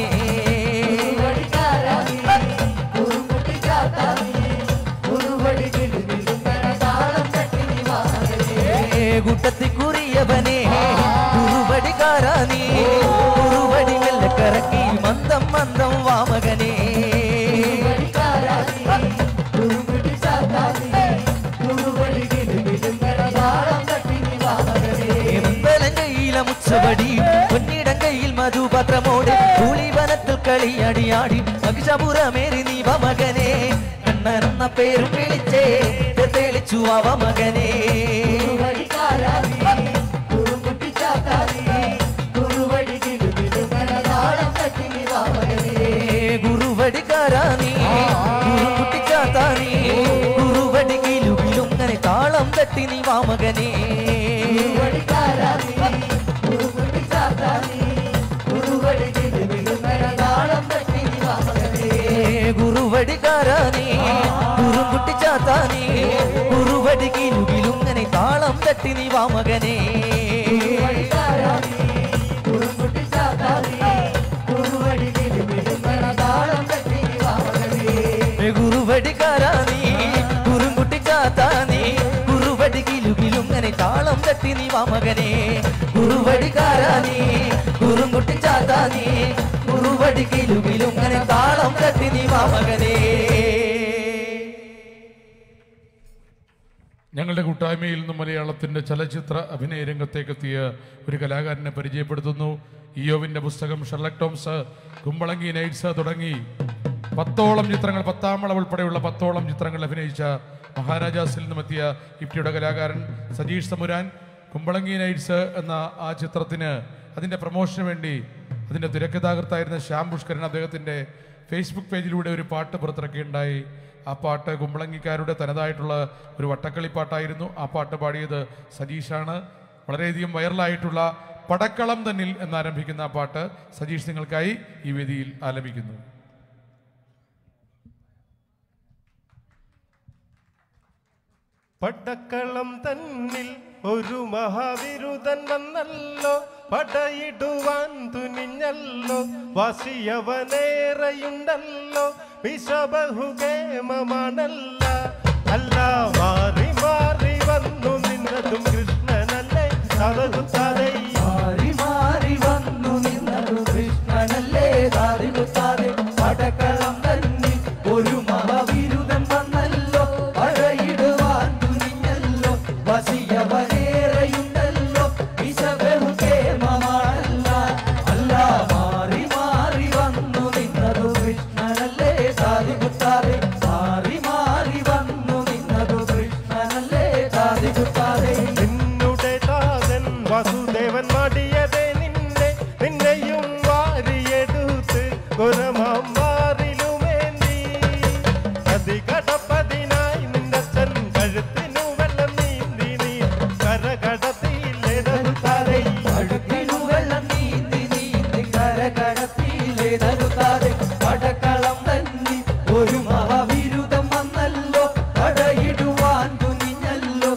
കൂട്ടത്തി കുറിയവനെ കുറുവടിക്കാരാനീ കുറുവടി മെല്ലെ കറക്കി മന്ദം മന്ദം വാ മകനെ വെമ്പലം കയ്യില മുച്ചവടി പൊന്നിടം കയ്യിൽ മധുപത്രമോടെ കൂളിവനത്തിൽ കളിയടിയാടി മഹിഷപുറമേറി നീവ മകനെ കണ്ണനെന്ന പേരും വിളിച്ചേ തെളിച്ചു അവ മകനെ ഗുരുവടിക്കാരാനീ ഗുരുകുട്ടിക്കാത്താനീ ഗുരുവടി കിലുകിലും അങ്ങനെ താളം തട്ടി നീ വാ മകനെ ഗുരുവടിക്കാരാനീ ഗുരുകുട്ടി ചാത്താനീ ഗുരുവടി കിലുകിലും അങ്ങനെ താളം തട്ടി നീ വാ മകനെ ഗുരുവടിക്കാരാനീ ഗുരുകുട്ടി ചാത്താനീ ഗുരുവടി കിലുകിലും അങ്ങനെ താളം തട്ടി നീ വാ മകനെ ഗുരുവടിക്കാരാനീ ഗുരുകുട്ടി ചാത്താനീ ഗുരുവടി കിലുകിലും അങ്ങനെ താളം തട്ടി നീ വാ മകനെ ഞങ്ങളുടെ കൂട്ടായ്മയിൽ നിന്നും മലയാളത്തിന്റെ ചലച്ചിത്ര അഭിനയ രംഗത്തേക്കെത്തിയ ഒരു കലാകാരനെ പരിചയപ്പെടുത്തുന്നു ഇയോവിന്റെ പുസ്തകം ഷെർലക് ടോംസ് കുമ്പളങ്ങി നൈറ്റ്സ് തുടങ്ങി പത്തോളം ചിത്രങ്ങൾ പത്താമള ഉൾപ്പെടെയുള്ള പത്തോളം ചിത്രങ്ങൾ അഭിനയിച്ച മഹാരാജാസിൽ നിന്നും എത്തിയ ഇപ്റ്റിയുടെ കലാകാരൻ സജീഷ് സമുരാൻ കുമ്പളങ്ങി നൈറ്റ്സ് എന്ന ആ ചിത്രത്തിന് അതിന്റെ പ്രൊമോഷന് വേണ്ടി അതിന്റെ തിരക്കഥാകൃത്തായിരുന്ന ശ്യാം പുഷ്കരൻ അദ്ദേഹത്തിന്റെ ഫേസ്ബുക്ക് പേജിലൂടെ ഒരു പാട്ട് പുറത്തിറക്കിയുണ്ടായി ആ പാട്ട് കുമ്പളങ്ങിക്കാരുടെ തനതായിട്ടുള്ള ഒരു വട്ടക്കളി പാട്ടായിരുന്നു ആ പാട്ട് പാടിയത് സജീഷാണ് വളരെയധികം വൈറലായിട്ടുള്ള പടക്കളം തന്നിൽ എന്നാരംഭിക്കുന്ന ആ പാട്ട് സജീഷ് നിങ്ങൾക്കായി ഈ വേദിയിൽ ആലപിക്കുന്നു പടക്കളം തന്നിൽ ഒരു മഹാവിരുദൻ വന്നല്ലോ പടയിടുവാൻ തുനിഞ്ഞല്ലോ വാശിയവനേറെയുണ്ടല്ലോ വിഷബഹുകേമമാണല്ല അല്ല മാറി മാറി വന്നു നിന്നതും കൃഷ്ണനല്ലേ തതകുത്തതൈ മാറി മാറി വന്നു നിന്നതു നിന്നതു കൃഷ്ണനല്ലേ താതികുത്താതെ പടക്കളം തന്നെ ഒരു മഹാവിരുദം വന്നല്ലോ പഴയിടുവാൻ തുനിഞ്ഞല്ലോ വസിയവനേറെയുണ്ടല്ലോ വിശബഹു കേമമാണല്ല അല്ല മാറി മാറി വന്നു നിന്നതു കൃഷ്ണനല്ലേ താതികുത്താതെ മാറി മാറി വന്നു നിന്നതു കൃഷ്ണനല്ലേ താതികുത്താതെ നിന്നുടെ ദാസൻ വസുദേവൻ മടിയതെ നിന്നെ നിന്നെയും വാരിയെടുത്ത് ഗുരമാം മാറിലുമേന്തി നദി കടപ്പതിനായി നിന്നച്ഛൻ കഴുത്തിനു വെള്ളം നീന്തി നീ കരകടത്തിയിലെടുത്താതെ അഴുക്കിനു വെള്ളം നീന്തി നീന്തി കരകടത്തിയിലെ തരുത്താതെ പടക്കളം തന്നെ ഒരു മഹാവിരുദം വന്നല്ലോ പടയിടുവാൻ തുനിഞ്ഞല്ലോ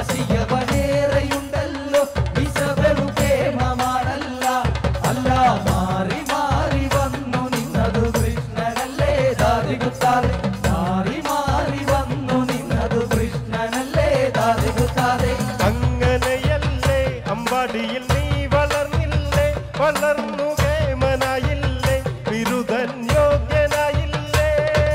വസിയവനേറെയുണ്ടല്ലോ വിശവെറു കേമമാണല്ല അല്ല മാറി മാറി വന്നു നിന്നതു കൃഷ്ണനല്ലേ ദാതികുത്താതെ മാറി മാറി വന്നു നിന്നതു കൃഷ്ണനല്ലേ ദാതികുത്താതെ അങ്ങനെയല്ലേ അമ്പാടിയിൽ നീ വളർന്നില്ലേ വളർന്നു കേമനായില്ലേ ബിരുദൻ യോഗ്യനായില്ലേ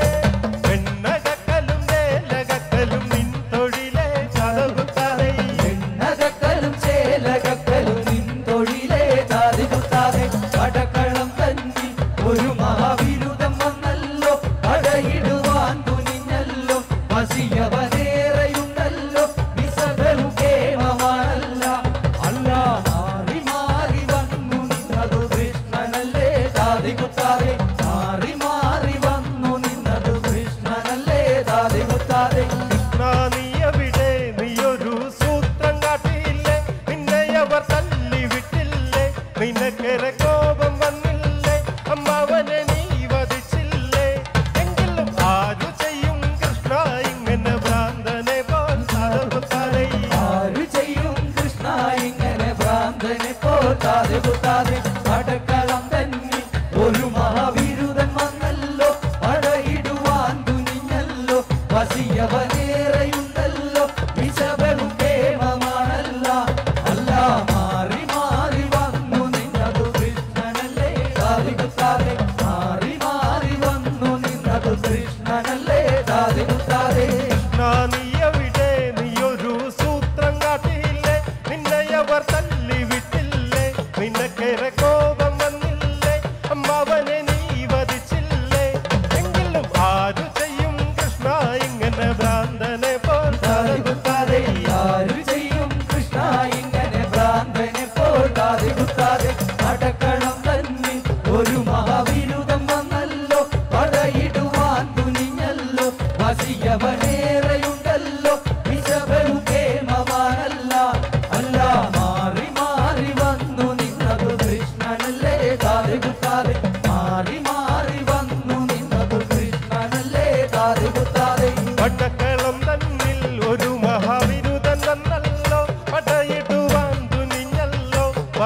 പെണ്ണകക്കലും വേലകക്കലും നിൻ തൊഴിലെ ചതവുകാരെ എണ്ണകക്കലും ചേലകക്കലും നിൻ തൊഴിലേ താതികുത്താതെ പടക്കളം തന്നി ഒരു മഹാവിരുദം വന്നല്ലോ പടയിടുവാൻ തുനിഞ്ഞല്ലോ വസിയവനേറെയുണ്ടല്ലോ വിസകലു കേമമാണല്ല അല്ല മാറി മാറി വന്നു നിന്നതു കൃഷ്ണനല്ലേ താതികുത്താതെ മാറി മാറി വന്നു നിന്നതു കൃഷ്ണനല്ലേ താതികുത്താതെ നീയവിടെ നീയൊരു സൂത്രം കാട്ടിയില്ലേ നിന്നെ അവർ തല്ലി വിട്ടില്ലേ നിനക്കേറെ കോപം വന്നില്ലേ അമ്മാവനെ നീ വധിച്ചില്ലേ എങ്കിലും ആരു ചെയ്യും കൃഷ്ണ ഇങ്ങനെ ഭ്രാന്തനെ പോൽ സാധുത്താരെ ആരു ചെയ്യും കൃഷ്ണ ഇങ്ങനെ ഭ്രാന്തനെ പോത്താതെ കുത്താതെ പടക്കളം തന്നെ ഒരു മഹാവിരുദൻ വന്നല്ലോ പടയിടുവാൻ തുനിഞ്ഞല്ലോ വസിയവനേറെയുണ്ടല്ലോ വിശബലു കേമമാണല്ല അല്ല മാറി മാറി വന്നു നിന്നതു കൃഷ്ണനല്ലേ താതികുത്താതെ മാറി മാറി വന്നു നിന്നതു കൃഷ്ണനല്ലേ താതികുത്താതെ നീയവിടെ നീയൊരു സൂത്രം കാട്ടിയില്ലേ നിന്നെ അവർ തല്ലി വിട്ടില്ലേ നിനക്കേറെ കോപം വന്നില്ലേ അമ്മാവനെ നീ വധിച്ചില്ലേ എങ്കിലും ആരു ചെയ്യും കൃഷ്ണ ഇങ്ങനെ ഭ്രാന്തനെ പോൽ താതികുത്താതെ ആരു ചെയ്യും കൃഷ്ണ ഇങ്ങനെ ഭ്രാന്തനെ പോകാതെ കുത്താതെ അടക്കണം തന്നെ ഒരു മഹാവിരുദം വന്നല്ലോ പടയിടുവാൻ തുനിഞ്ഞല്ലോ വസിയവനേറെയുണ്ടല്ലോ വിശബലു കേമമാണല്ല അല്ല മാറി മാറി വന്നു നിന്നതു കൃഷ്ണനല്ലേ താതികുത്താതെ മാറി മാറി വന്നു നിന്നതു കൃഷ്ണനല്ലേ താതികുത്താതെ പട്ടക്കളം തന്നിൽ ഒരു മഹാവിരുദൻ വന്നല്ലോ പടയിടുവാൻ തുനിഞ്ഞല്ലോ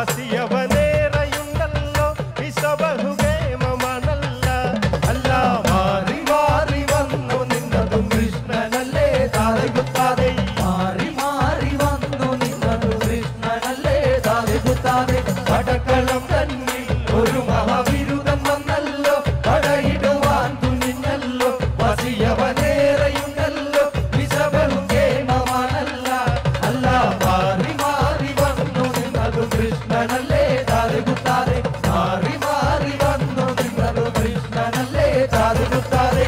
വസിയവനേറെയുണ്ടല്ലോ വിശബഹുകേമമാണല്ല അല്ല മാറി മാറി വന്നു നിന്നതും കൃഷ്ണനല്ലേ താതികുത്താതെ മാറി മാറി വന്നു നിന്നതും കൃഷ്ണനല്ലേ താതികുത്താതെ പടക്കളം തന്നിൽ ഒരു മഹാവിരുദം വന്നല്ലോ പടയിടുവാൻ തുനിഞ്ഞല്ലോ വസിയവനേറെയുണ്ടല്ലോ വിശബലു കേമമാണല്ല അല്ല മാറി മാറി വന്നു നിന്നതും കൃഷ്ണനല്ലേ താതികുത്താതെ മാറി മാറി വന്നു നിന്നതും കൃഷ്ണനല്ലേ താതികുത്താതെ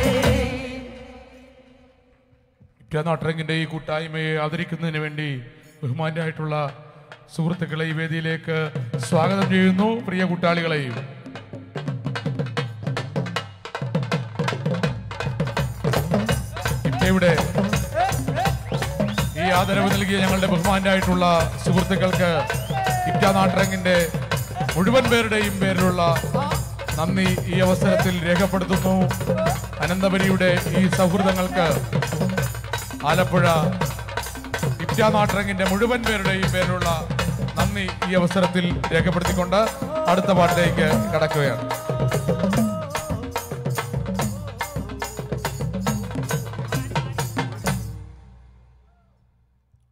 നാട്ടരങ്ങിന്റെ ഈ കൂട്ടായ്മയെ ആദരിക്കുന്നതിന് വേണ്ടി ബഹുമാന്യമായിട്ടുള്ള സുഹൃത്തുക്കളെ ഈ വേദിയിലേക്ക് സ്വാഗതം ചെയ്യുന്നു പ്രിയ കൂട്ടാളികളെയും ഇവിടെ ഈ ആദരവ് നൽകിയ ഞങ്ങളുടെ ബഹുമാന്യമായിട്ടുള്ള സുഹൃത്തുക്കൾക്ക് ഇറ്റ നാട്ടരങ്ങിന്റെ മുഴുവൻ പേരുടെയും പേരിലുള്ള നന്ദി ഈ അവസരത്തിൽ രേഖപ്പെടുത്തുന്നു അനന്തപുരിയുടെ ഈ സൗഹൃദങ്ങൾക്ക് ആലപ്പുഴ ഇറ്റ നാട്ടരങ്ങിന്റെ മുഴുവൻ പേരുടെയും പേരിലുള്ള നന്ദി ഈ അവസരത്തിൽ രേഖപ്പെടുത്തിക്കൊണ്ട് അടുത്ത പാട്ടിലേക്ക് കടക്കുകയാണ്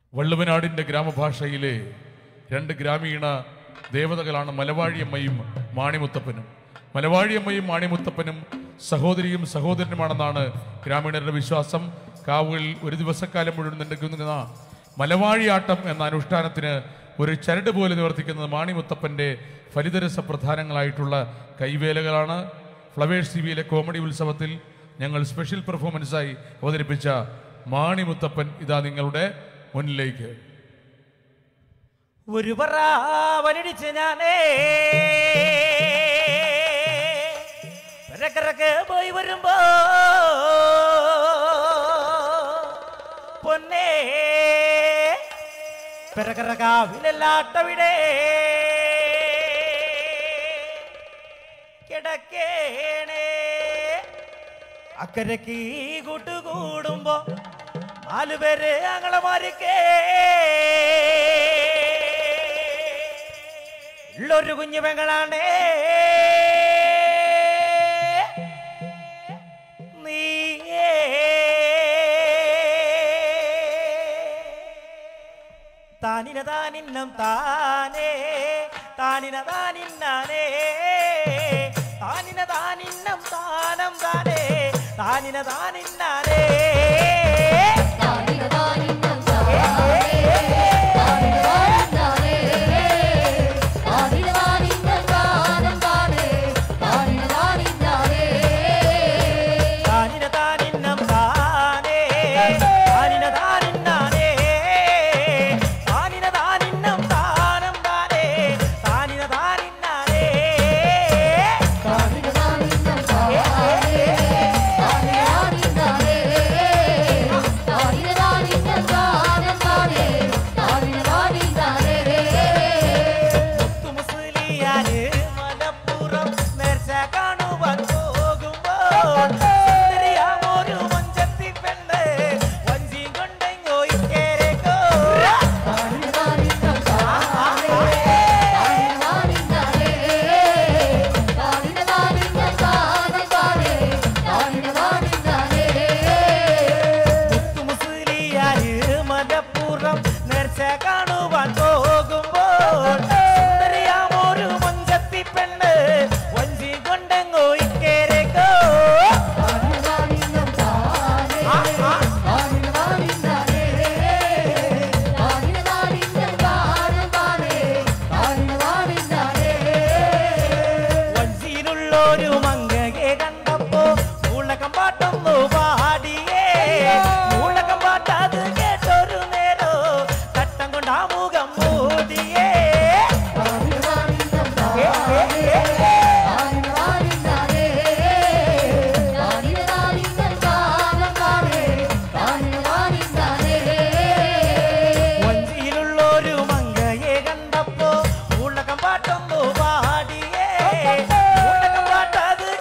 വള്ളുവനാടിന്റെ ഗ്രാമഭാഷയിലെ രണ്ട് ഗ്രാമീണ ദേവതകളാണ് മലവാഴിയമ്മയും മാണിമുത്തപ്പനും മലവാഴിയമ്മയും മാണിമുത്തപ്പനും സഹോദരിയും സഹോദരനുമാണെന്നാണ് ഗ്രാമീണരുടെ വിശ്വാസം കാവുകളിൽ ഒരു ദിവസക്കാലം മുഴുവൻ നിൽക്കുന്ന മലവാഴിയാട്ടം എന്ന അനുഷ്ഠാനത്തിന് ഒരു ചരട് പോലെ നിവർത്തിക്കുന്നത് മാണിമുത്തപ്പൻ്റെ ഫലിതരസ പ്രധാനങ്ങളായിട്ടുള്ള കൈവേലകളാണ് ഫ്ലവേഴ്സ് ടി വിയിലെ കോമഡി ഉത്സവത്തിൽ ഞങ്ങൾ സ്പെഷ്യൽ പെർഫോമൻസായി അവതരിപ്പിച്ച മാണിമുത്തപ്പൻ ഇതാ നിങ്ങളുടെ മുന്നിലേക്ക് ഒരു പറ വലടിച്ച് ഞാനേ പിറക്കിറക്ക് പോയി വരുമ്പോ പൊന്നേ പിറക്കിറക്കാവിലല്ലാട്ടവിടെ കിടക്കേണേ അക്കരക്ക് ഈ കൂട്ടുകൂടുമ്പോ നാലുപേര് ഞങ്ങളെ മാറിക്കേ ഉള്ളൊരു കുഞ്ഞു പെങ്ങളാണേ നീയേ താനിന താനിന്നം താനേ താനിന താനിന്നാനേ താനിന താനിന്നം താനം താനേ താനിന താനിന്നാനേ താനിന താനിന്നം താനേ താനിന താനിന്നാനേ താനിന താനിന്നം താനം താനേ താനിന താനിന്നാനേ മുത്തുമുസ്ലിയാര് മലപ്പുറം നേർച്ച കാണുവാൻ പോകുമ്പോൾ സുന്ദരിയാമൊരു മഞ്ചത്തി പെണ്ണ് വഞ്ചി കൊണ്ടെങ്കോ ഇക്കേരേക്കോ മുത്തുമുസ്ലിയാര് മലപ്പുറം നേർച്ച കാണുവാൻ പോകുമ്പോൾ സുന്ദരിയാമൊരു മഞ്ചത്തി പെണ്ണ് വഞ്ചി കൊണ്ടെങ്കോ ഇക്കേരേക്കോ ആ, ആ. വഞ്ചിയിലുള്ളൊരു മങ്കയെ കണ്ടപ്പോ മൂളക്കം പാട്ടൊന്നു പാടിയേ മൂളക്കം പാട്ടത് കേട്ടൊരു നേരോ തട്ടം കൊണ്ട് ആ മുഖം മൂടിയേ ഏ, ഏ, ഏ, ഏ. വഞ്ചിയിലുള്ളൊരു മങ്കയെ കണ്ടപ്പോ മൂളക്കം പാട്ടൊന്നു പാടിയേ മൂളക്കം പാട്ടത്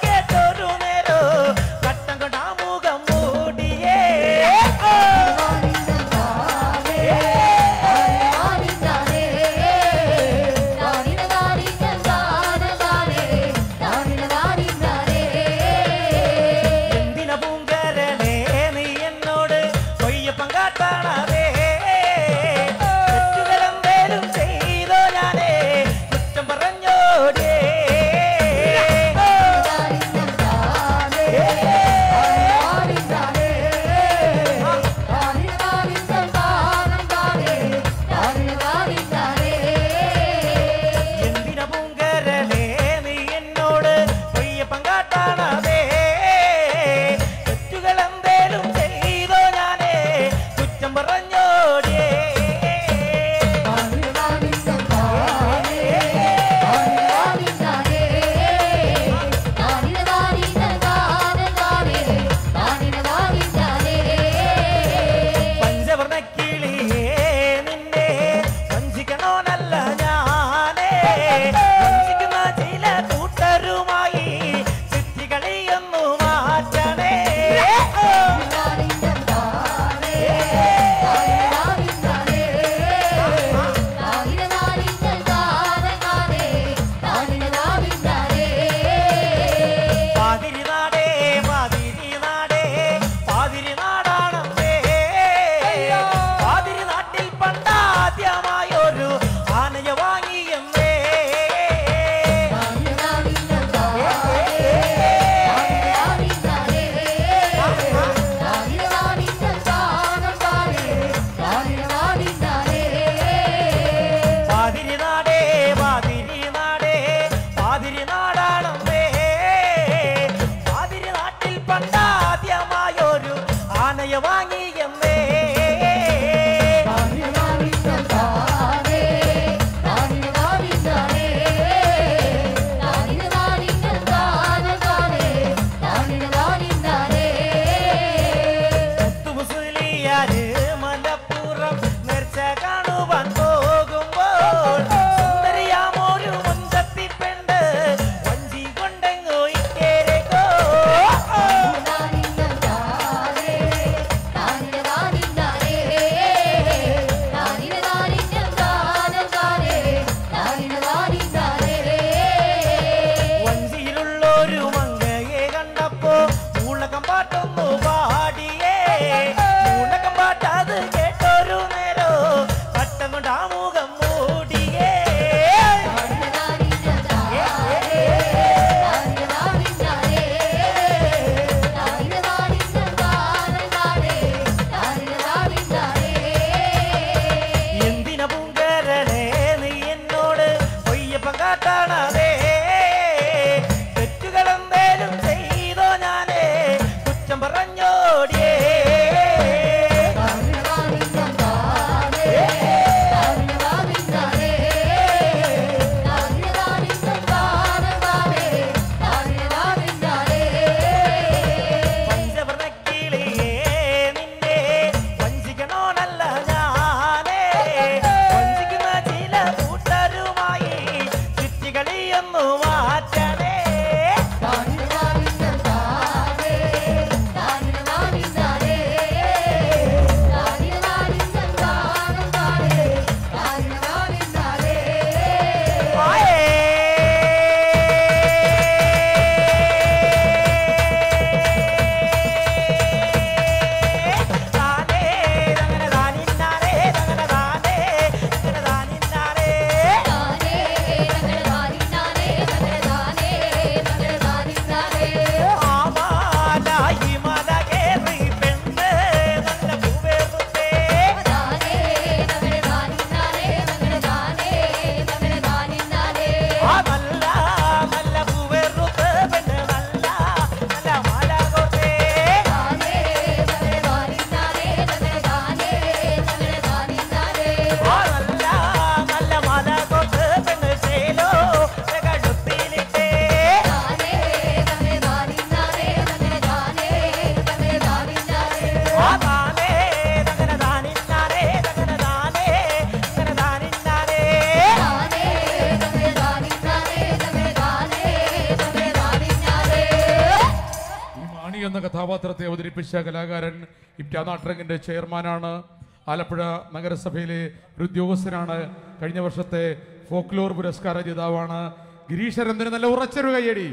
കഥാപാത്രത്തെ അവതരിപ്പിച്ച കലാകാരൻ ഇബ്റ്റാനാട്രങ്ങിന്റെ ചെയർമാനാണ് ആലപ്പുഴ നഗരസഭയിലെ ഒരു ഉദ്യോഗസ്ഥനാണ് കഴിഞ്ഞ വർഷത്തെ ഫോക്ലോർ പുരസ്കാര ജേതാവാണ് ഗിരീശരന്തിന് നല്ല ഉറച്ചൊരു കയ്യടി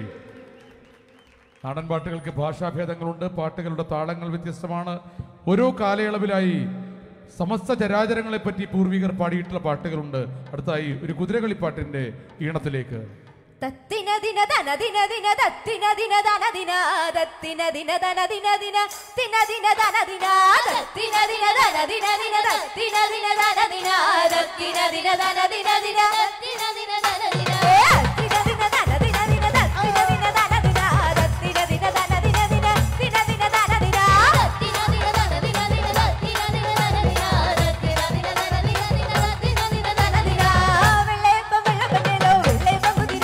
നാടൻ പാട്ടുകൾക്ക് ഭാഷാഭേദങ്ങളുണ്ട് പാട്ടുകളുടെ താളങ്ങൾ വ്യത്യസ്തമാണ് ഓരോ കാലയളവിലായി സമസ്ത ചരാചരങ്ങളെ പറ്റി പൂർവികർ പാടിയിട്ടുള്ള പാട്ടുകളുണ്ട് അടുത്തായി ഒരു കുതിരകളിപ്പാട്ടിന്റെ ഈണത്തിലേക്ക് തത്തിന ദിന ധന ദിന ദിന തത്തിന ദിന ധന ദിന തത്തിന ദിന ധന ദിന ദിന തിന ദിന ധന ദിന തത്തിന ദിന ധന ദിന ദിന തത്തിന ദിന ധന ദിന തത്തിന ദിന ധന ദിന ദിന തത്തിന ദിന ധന ദിന ഏ, തത്തിന ദിന ധന ദിന ദിന തത്തിന ദിന ധന ദിന തത്തിന ദിന ധന ദിന ദിന തിന ദിന ധന ദിന തത്തിന ദിന ധന ദിന ദിന തത്തിന ദിന ധന ദിന തത്തിന ദിന ധന ദിന ദിന തത്തിന ദിന ധന ദിന വെള്ളയപ്പം വെള്ളപ്പന്നേലോ വെള്ളയപ്പം കുതിര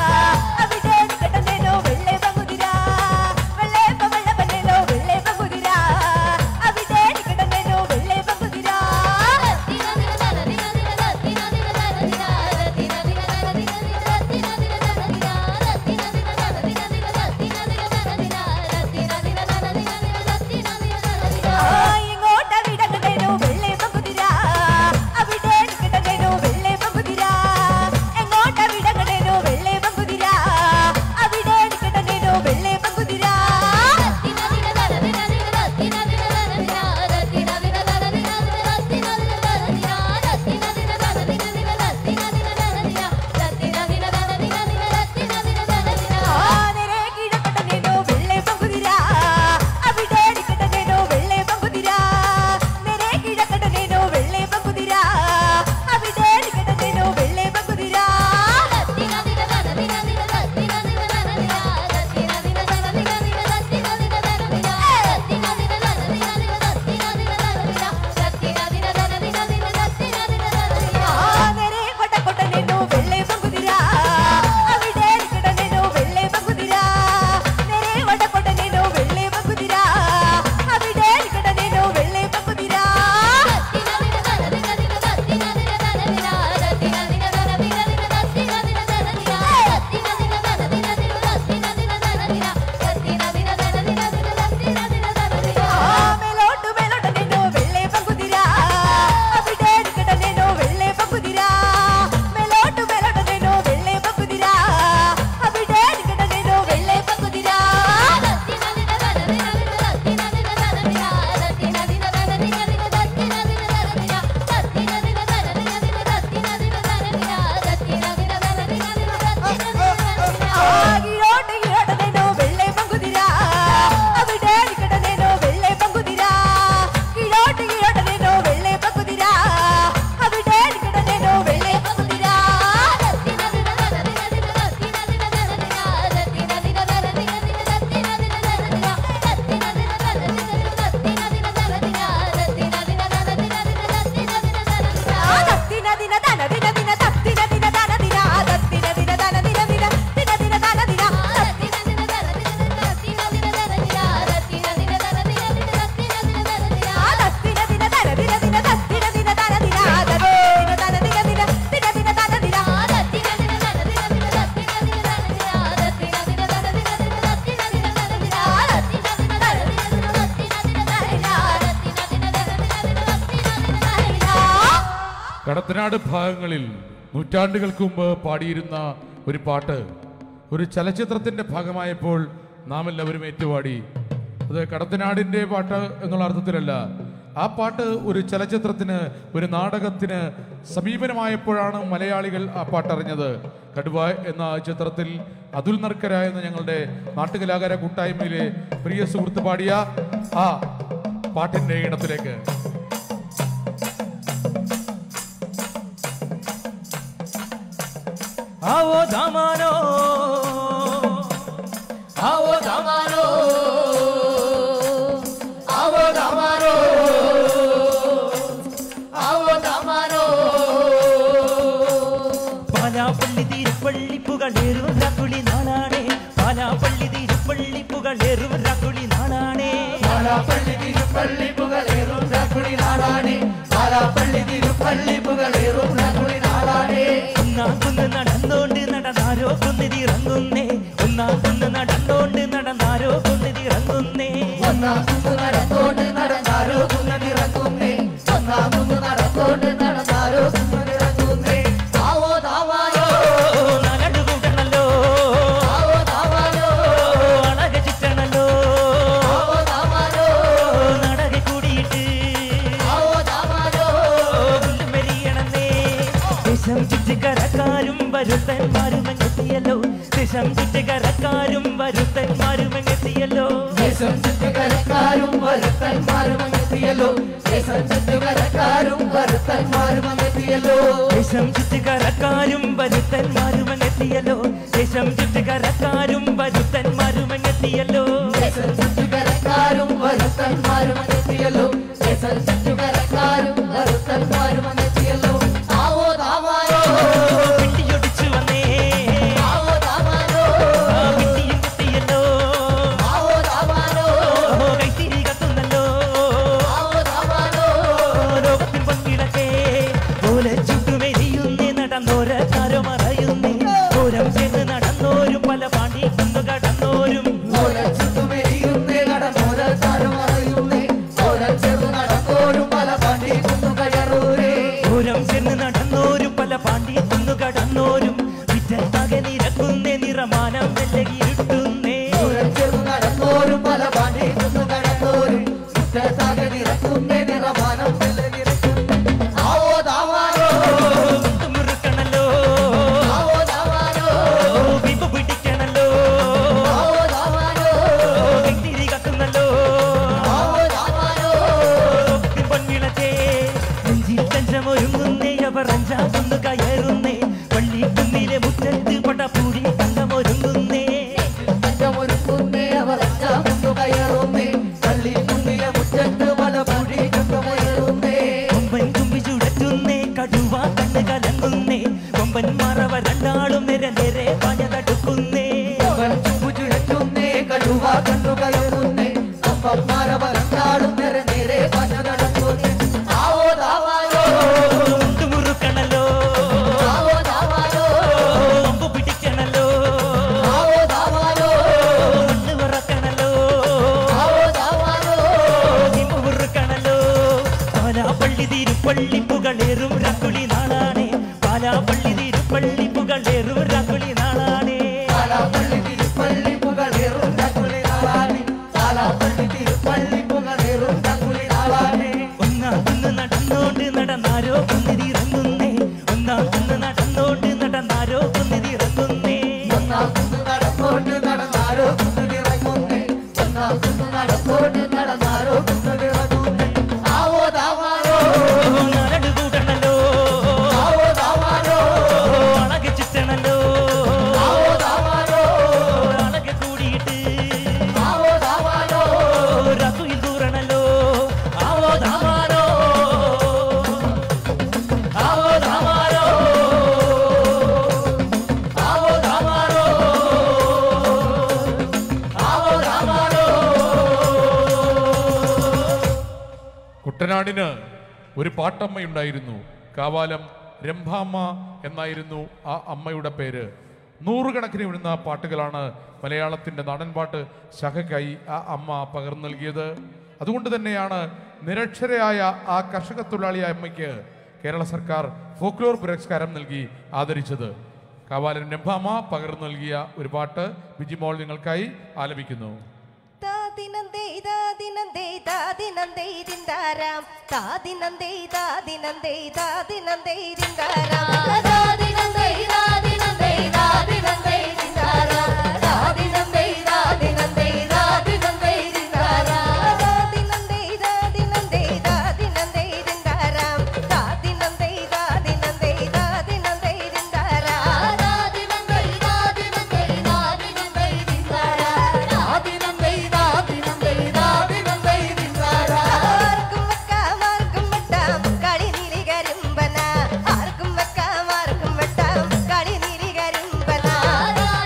അവിടെ കിടന്നേനോ വെള്ളയപ്പം കുതിര വെള്ളയപ്പം വെള്ളപ്പന്നേലോ വെള്ളയപ്പം കുതിര അവിടെ കിടന്നേനോ വെള്ളയപ്പം കുതിര തത്തിന ദിന ധന ദിന ദിന തത്തിന ദിന ധന ദിന തത്തിന ദിന ധന ദിന ദിന തത്തിന ദിന ധന ദിന തത്തിന ദിന ധന ദിന ദിന തത്തിന ദിന ധന ദിന തത്തിന ദിന ധന ദിന ദിന തത്തിന ദിന ധന ദിന ഇങ്ങോട്ട് വിടങ്ങടേനോ വെള്ളയപ്പം കുതിര അവിടെ കിടന്നേനോ വെള്ളയപ്പം കുതിര എങ്ങോട്ട് വിടങ്ങടേനോ വെള്ളയപ്പം കുതിര അവിടെ കിടന്നേനോ വെള്ളയപ്പം കുതിര തത്തിന ദിന ധന ദിന ദിന തത്തിന ദിന ധന ദിന തത്തിന ദിന ധന ദിന ദിന തത്തിന ദിന ധന ദിന തത്തിന ദിന ധന ദിന ദിന തത്തിന ദിന ധന ദിന തത്തിന ദിന ധന ദിന ദിന തത്തിന ദിന ധന ദിന നേരെ കിഴക്കട്ടനേനോ വെള്ളയപ്പം കുതിര അവിടെ കിടന്നേനോ വെള്ളയപ്പം കുതിര നേരെ കിഴക്കട്ടനേനോ വെള്ളയപ്പം കുതിര അവിടെ കിടന്നേനോ വെള്ളയപ്പം കുതിര തത്തിന ദിന ധന ദിന ദിന തത്തിന ദിന ധന ദിന തത്തിന ദിന ധന ദിന ദിന തത്തിന ദിന ധന ദിന തത്തിന ദിന ധന ദിന ദിന തത്തിന ദിന ധന ദിന തത്തിന ദിന ധന ദിന ദിന തത്തിന ദിന ധന ദിന നേരെ കൊട്ടക്കൊട്ടനേനോ വെള്ളയപ്പം കുതിര അവിടെ കിടന്നേനോ വെള്ളയപ്പം കുതിര നേരെ വടക്കൊട്ടനേനോ വെള്ളയപ്പം കുതിര അവിടെ കിടന്നേനോ വെള്ളയപ്പം കുതിര തത്തിന ദിന ധന ദിന ദിന തത്തിന ദിന ധന ദിന തത്തിന ദിന ധന ദിന ദിന തത്തിന ദിന ധന ദിന തത്തിന ദിന ധന ദിന ദിന തത്തിന ദിന ധന ദിന തത്തിന ദിന ധന ദിന ദിന തത്തിന ദിന ധന ദിന മേലോട്ട് മേലോട്ടനേനോ വെള്ളയപ്പം കുതിര അവിടെ കിടന്നേനോ വെള്ളയപ്പം കുതിര മേലോട്ട് മേലോട്ടനേനോ വെള്ളയപ്പം കുതിര അവിടെ കിടന്നേനോ വെള്ളയപ്പം കുതിര തത്തിന ദിന ധന ദിന ദിന തത്തിന ദിന ധന ദിന തത്തിന ദിന ധന ദിന ദിന തത്തിന ദിന ധന ദിന തത്തിന ദിന ധന ദിന ദിന തത്തിന ദിന ധന ദിന തത്തിന ദിന ധന ദിന ദിന തത്തിന ദിന ധന ദിന ഈരോട്ട് ഈരോട്ടനേനോ വെള്ളയപ്പം കുതിര അവിടെ കിടന്നേനോ വെള്ളയപ്പം കുതിര ഈരോട്ട് ഈരോട്ടനേനോ വെള്ളയപ്പം കുതിര അവിടെ കിടന്നേനോ വെള്ളയപ്പം കുതിര തത്തിന ദിന ധന ദിന ദിന തത്തിന ദിന ധന ദിന തത്തിന ദിന ധന ദിന ദിന തത്തിന ദിന ധന ദിന തത്തിന ദിന ധന ദിന ദിന തത്തിന ദിന ധന ദിന തത്തിന ദിന ധന ദിന ദിന തത്തിന ദിന ധന ദിന തത്തിന ദിന ധന ദിന ദിന തത്തിന ദിന ധന ദിന തത്തിന ദിന ധന ദിന ദിന ദിന ദിന ധന ദിന തത്തിന ദിന ധന ദിന ദിന തത്തിന ദിന ധന ദിന തത്തിന ദിന ധന ദിന ദിന തത്തിന ദിന ധന ദിന തത്തിന ദിന ധന ദിന ദിന തത്തിന ദിന ധന ദിന തത്തിന ധന ദിന ദിന ദിന ദിന ധന ദിന തത്തിന ദിന ധന ദിന ദിന തത്തിന ദിന ധന ദിന തത്തിന ദിന ധന ദിന ദിന തത്തിന ദിന ധന ദിന തത്തിന ദിന ധന ദിന ദിന തത്തിന ദിന ധന ദിന തത്തിന ദിന ധന ദിന ദിന കടത്തനാട് ഭാഗങ്ങളിൽ നൂറ്റാണ്ടുകൾക്ക് മുമ്പ് പാടിയിരുന്ന ഒരു പാട്ട് ഒരു ചലച്ചിത്രത്തിന്റെ ഭാഗമായപ്പോൾ നാം എല്ലാവരും ഏറ്റുപാടി അത് കടത്തനാടിന്റെ പാട്ട് എന്നുള്ള അർത്ഥത്തിലല്ല ആ പാട്ട് ഒരു ചലച്ചിത്രത്തിന് ഒരു നാടകത്തിന് സമീപനമായപ്പോഴാണ് മലയാളികൾ ആ പാട്ടറിഞ്ഞത് കടുവ എന്ന ചിത്രത്തിൽ അതുൽ നർക്കര എന്ന ഞങ്ങളുടെ നാട്ടുകലാകാര കൂട്ടായ്മയിലെ പ്രിയ സുഹൃത്ത് പാടിയ ആ പാട്ടിന്റെ ഈണത്തിലേക്ക് आओ दामानो आओ दामानो आओ दामानो आओ दामानो പാലാപ്പള്ളി തിരുപ്പള്ളി പുകളേറും രാക്കുളി നാളാണേ പാലാപ്പള്ളി തിരുപ്പള്ളി പുകളേറും രാക്കുളി നാളാണേ പാലാപ്പള്ളി തിരുപ്പള്ളി പുകളേറും രാക്കുളി നാടാണേ പാലാപ്പള്ളി തിരുപ്പള്ളി പുകളേറും രാക്കുളി നാടാണേ ഒന്നാം കുന്ന് നടന്നോണ്ട് നടന്നാരോ കുന്നിതിറങ്ങുന്നേ ഒന്നാം കുന്ന് നടന്നോണ്ട് നടന്നാരോ കുന്നിതിറങ്ങുന്നേ ദേശം ചുറ്റുകരക്കാരും വരുത്തന്മാരും എത്തിയല്ലോ ദേശം ചുറ്റുകരക്കാരും വരുത്തന്മാരും അങ്ങെത്തിയല്ലോ ദേശം ചുറ്റുകരക്കാരും വരുത്തന്മാരും അങ്ങെത്തിയല്ലോ ദേശം ചുറ്റുകരക്കാരും വരുത്തന്മാരും എത്തിയല്ലോ ദേശം ചുറ്റുകരക്കാരും വരുത്തന്മാരും എത്തിയല്ലോ ദേശം ചുറ്റുകരക്കാരും വരുത്തന്മാരും അങ്ങെത്തിയല്ലോ ദേശം ചുറ്റുകരക്കാരും വരുത്തന്മാരും അങ്ങെത്തിയല്ലോ ആവോ താമാരോ പിണ്ടിയൊടിച്ചു വന്നേ ആവോ താമാരോ ആ പിണ്ടിയും കുത്തിയല്ലോ ആവോ താമാരോ ഓ, കൈത്തിരി കത്തുന്നല്ലോ ആവോ താമാരോ ലോകത്തിൽ പങ്കിടക്കെ പോലെ ചുട്ടുമെരിയുന്നേ നടന്നോരക്കാരോ മറയുന്നേ ഓരം ചെന്ന് നടന്നോരും പല പാണ്ടി കുന്നു കടന്നോരും ഓരച്ചുറ്റുമെരിയുന്നേ നടന്നോരച്ചാരും അറിയുന്നേ ഓരച്ചെറു നടന്നോരും പല പണ്ടി കുന്നു കയറൂരേ ഓരം ചെന്ന് നടന്നോരും പല പാണ്ടി കുന്നു കടന്നോരും വിറ്റത്താകെ നിരക്കുന്നേ നിറമാനം വെല്ലകിരുട്ടുന്നേ ഓരച്ചെറു നടന്നോരും പല പണ്ടി കുന്നു കടന്നോരും മുറ്റത്താകെ നിറക്കുന്നേ നിറമാനം വെല്ലകിരക്കുന്നു ആവോ താവാരോ മുറുക്കണല്ലോ ആവോ താവാരോ വിമ്പ് പിടിക്കണല്ലോ ആവോ താവാരോ കൈത്തിരി കത്തുന്നല്ലോ ആവോ താവാരോ പൊന്നിളച്ചേ നെഞ്ചിൽ തഞ്ചമൊരുങ്ങുന്നേ അവർ അഞ്ചാകുന്നു കയറുന്നേ പള്ളിക്കുന്നിലെ മുറ്റത്ത് പടപ്പൂടി തങ്കമൊരുങ്ങുന്നേ പഞ്ചമൊരുക്കുന്നേ അവർ അഞ്ചാകുന്നു കയറുന്നേ പള്ളി കുന്നിലെ മുറ്റത്ത് പല പടി കണ്ടുയരുന്നേ കൊമ്പൻ തുമ്പി ചുടറ്റുന്നേ കടുവ കണ്ണ് കലങ്ങുന്നേ കൊമ്പൻ മറവ രണ്ടാളും നിര നിരെ പഞ്ഞതടുക്കുന്നേ അവൻ ചുമ്പു ചുഴറ്റുന്നേ കടുവ കണ്ടു കയറുന്നേ അപ്പന്മാരെ വരണ്ടാടും നേരെ നേരെ പഞ്ഞ നടക്കുന്നേ ആവോ താവാരോ മുറുക്കണല്ലോ ആവോ താവാരോ കൊമ്പ് പിടിക്കണല്ലോ ആവോ താവാരോ മണ്ണ് വിറക്കണല്ലോ ആവോ താവാരോ നിമ്പ് മുറുക്കണല്ലോ പാലാപ്പള്ളി തിരുപ്പള്ളി പുകളേറും രാക്കുളി നാളാണേ പാലാപ്പള്ളി തിരുപ്പള്ളി പുകളേറും രാക്കുളി നാളാണേ പാലാപ്പള്ളി തിരുപ്പള്ളി പുകളേറും തക്കുളി നാളാണി പാലാപ്പള്ളി തിരുപ്പള്ളി പുകളേറും തക്കുളി നാളാണി ഒന്നാം കുന്ന് നടന്നോണ്ട് നടന്നാരോ കുന്നിതിറങ്ങുന്നേ ഒന്നാം കുന്ന് നടന്നോണ്ട് നടന്നാരോ കുന്നിതിറങ്ങുന്നേ ഒന്നാം കുന്നു നടന്നോണ്ട് നടന്നാരോ കുന്നുകിറങ്ങുന്നേ ഒന്നാം കുന്നു നടന്നോണ്ട് നടന്നാരോ കുന്നുകിറങ്ങുന്നേ ആവോ താവാരോ നാട് കൂടണല്ലോ ആവോ താവാരോ അളകെ ചുറ്റണല്ലോ ആവോ താവാരോ അളകെ കൂടിയിട്ട് ആവോ താവാരോ രസുയിൽ കൂറണല്ലോ ആവോ ധാമാരോ ആവോ ധാമാരോ ആവോ താവാരോ ആവോ താവാരോ കുട്ടനാടിന് ഒരു പാട്ടമ്മയുണ്ടായിരുന്നു കാവാലം രംഭാമ്മ എന്നായിരുന്നു ആ അമ്മയുടെ പേര് നൂറുകണക്കിന് വിടുന്ന പാട്ടുകളാണ് മലയാളത്തിന്റെ നാടൻ പാട്ട് ശാഖയ്ക്കായി ആ അമ്മ പകർന്നു നൽകിയത് അതുകൊണ്ട് തന്നെയാണ് നിരക്ഷരയായ ആ കർഷക തൊഴിലാളിയായ അമ്മയ്ക്ക് കേരള സർക്കാർ ഫോക്ലോർ പുരസ്കാരം നൽകി ആദരിച്ചത് കാവാലൻ രംഭാമ്മ പകർന്നു നൽകിയ ഒരു പാട്ട് ബിജിമോൾ നിങ്ങൾക്കായി ആലപിക്കുന്നു താദിനന്തേ താദിനന്തേ താദിനന്തേ ദിന്താരാം താദിനന്തേ താദിനന്തേ താദിനന്തേ ദിന്താരാം താദിനന്തേ താദിനന്തേ താദിനന്തേ ദിന്താരാം താദിനന്തേ താദിനന്തേ താദിനന്തേ ദിന്താരാം താദിനന്തേ താദിനന്തേ താദിനന്തേ ദിന്താരാം താദിനന്തേ താദിനന്തേ താദിനന്തേ ദിന്താരാം താദിനന്തേ താദിനന്തേ താദിനന്തേ ദിന്താരാം ആദിനന്തേ ദാദിനന്തേ ദാദിനന്തേ ദിന്താരാ ആർക്കും വെക്കാം ആർക്കും വെട്ടാം കളി നിരികരിമ്പന ആർക്കും വെക്കാം ആർക്കും വെട്ടാം കളി നിരികരിമ്പന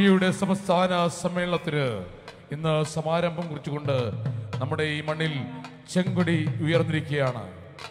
യുടെ സംസ്ഥാന സമ്മേളനത്തിന് ഇന്ന് സമാരംഭം കുറിച്ചുകൊണ്ട് നമ്മുടെ ഈ മണ്ണിൽ ചെങ്കൊടി ഉയർന്നിരിക്കുകയാണ്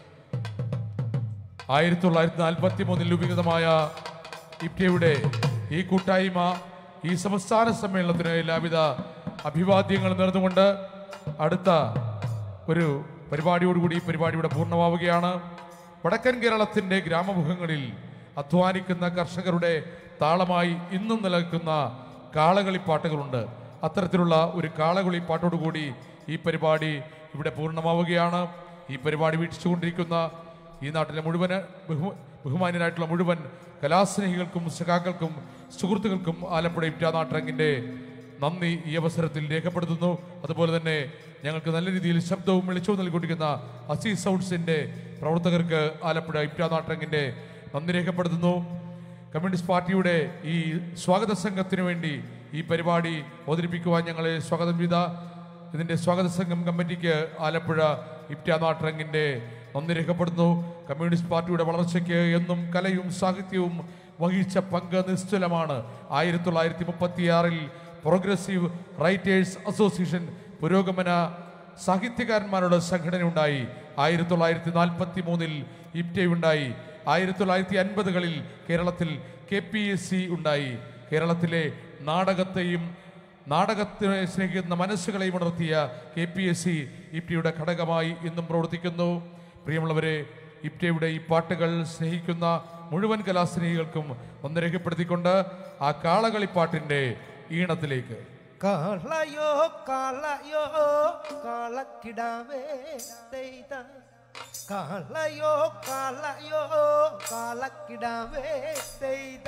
ആയിരത്തി തൊള്ളായിരത്തി നാൽപ്പത്തി മൂന്നിൽ രൂപീകൃതമായ ഇപ്റ്റയുടെ ഈ കൂട്ടായ്മ ഈ സംസ്ഥാന സമ്മേളനത്തിന് എല്ലാവിധ അഭിവാദ്യങ്ങളും നേർന്നുകൊണ്ട് അടുത്ത ഒരു പരിപാടിയോടുകൂടി ഈ പരിപാടി ഇവിടെ പൂർണ്ണമാവുകയാണ് വടക്കൻ കേരളത്തിന്റെ ഗ്രാമമുഖങ്ങളിൽ അധ്വാനിക്കുന്ന കർഷകരുടെ താളമായി ഇന്നും നിലനിൽക്കുന്ന കാളകളിപ്പാട്ടുകളുണ്ട് അത്തരത്തിലുള്ള ഒരു കാളകളിപ്പാട്ടോടുകൂടി ഈ പരിപാടി ഇവിടെ പൂർണ്ണമാവുകയാണ് ഈ പരിപാടി വീക്ഷിച്ചുകൊണ്ടിരിക്കുന്ന ഈ നാട്ടിലെ മുഴുവൻ ബഹു ബഹുമാന്യരായിട്ടുള്ള മുഴുവൻ കലാസ്നേഹികൾക്കും സഖാക്കൾക്കും സുഹൃത്തുക്കൾക്കും ആലപ്പുഴ ഇറ്റാനാട്ടറങ്ങിൻ്റെ നന്ദി ഈ അവസരത്തിൽ രേഖപ്പെടുത്തുന്നു അതുപോലെ തന്നെ ഞങ്ങൾക്ക് നല്ല രീതിയിൽ ശബ്ദവും വെളിച്ചവും നൽകിക്കൊണ്ടിരിക്കുന്ന അസീസ് സൗണ്ട്സിന്റെ പ്രവർത്തകർക്ക് ആലപ്പുഴ ഇറ്റാനാട്ടറങ്ങിൻ്റെ നന്ദി രേഖപ്പെടുത്തുന്നു കമ്മ്യൂണിസ്റ്റ് പാർട്ടിയുടെ ഈ സ്വാഗത സംഘത്തിന് വേണ്ടി ഈ പരിപാടി അവതരിപ്പിക്കുവാൻ ഞങ്ങളെ സ്വാഗതം ചെയ്ത ഇതിന്റെ സ്വാഗത സംഘം കമ്മിറ്റിക്ക് ആലപ്പുഴ ഇപ്റ്റാനാട്ടറങ്ങിന്റെ നന്ദി രേഖപ്പെടുന്നു കമ്മ്യൂണിസ്റ്റ് പാർട്ടിയുടെ വളർച്ചയ്ക്ക് എന്നും കലയും സാഹിത്യവും വഹിച്ച പങ്ക് നിസ്തുലമാണ് ആയിരത്തി തൊള്ളായിരത്തി മുപ്പത്തിയാറിൽ പ്രോഗ്രസീവ് റൈറ്റേഴ്സ് അസോസിയേഷൻ പുരോഗമന സാഹിത്യകാരന്മാരുടെ സംഘടന ഉണ്ടായി ആയിരത്തി തൊള്ളായിരത്തി നാൽപ്പത്തി മൂന്നിൽ ഇപ്റ്റയുണ്ടായി ആയിരത്തി തൊള്ളായിരത്തി അൻപതുകളിൽ കേരളത്തിൽ കെ പി എസ് സി ഉണ്ടായി കേരളത്തിലെ നാടകത്തെയും നാടകത്തെ സ്നേഹിക്കുന്ന മനസ്സുകളെയും ഉണർത്തിയ കെ പി എസ് സി ഇപ്റ്റയുടെ ഘടകമായി ഇന്നും പ്രവർത്തിക്കുന്നു പ്രിയമുള്ളവരെ ഇപ്റ്റയുടെ ഈ പാട്ടുകൾ സ്നേഹിക്കുന്ന മുഴുവൻ കലാസ്നേഹികൾക്കും ഒന്ന് രേഖപ്പെടുത്തിക്കൊണ്ട് ആ കാളകളിപ്പാട്ടിന്റെ ഈണത്തിലേക്ക് കാളയോ കാളയോ കാളക്കിടാവേ ചെയ്ത കാളയോ കാളയോ കാളക്കിടാവേ ചെയ്ത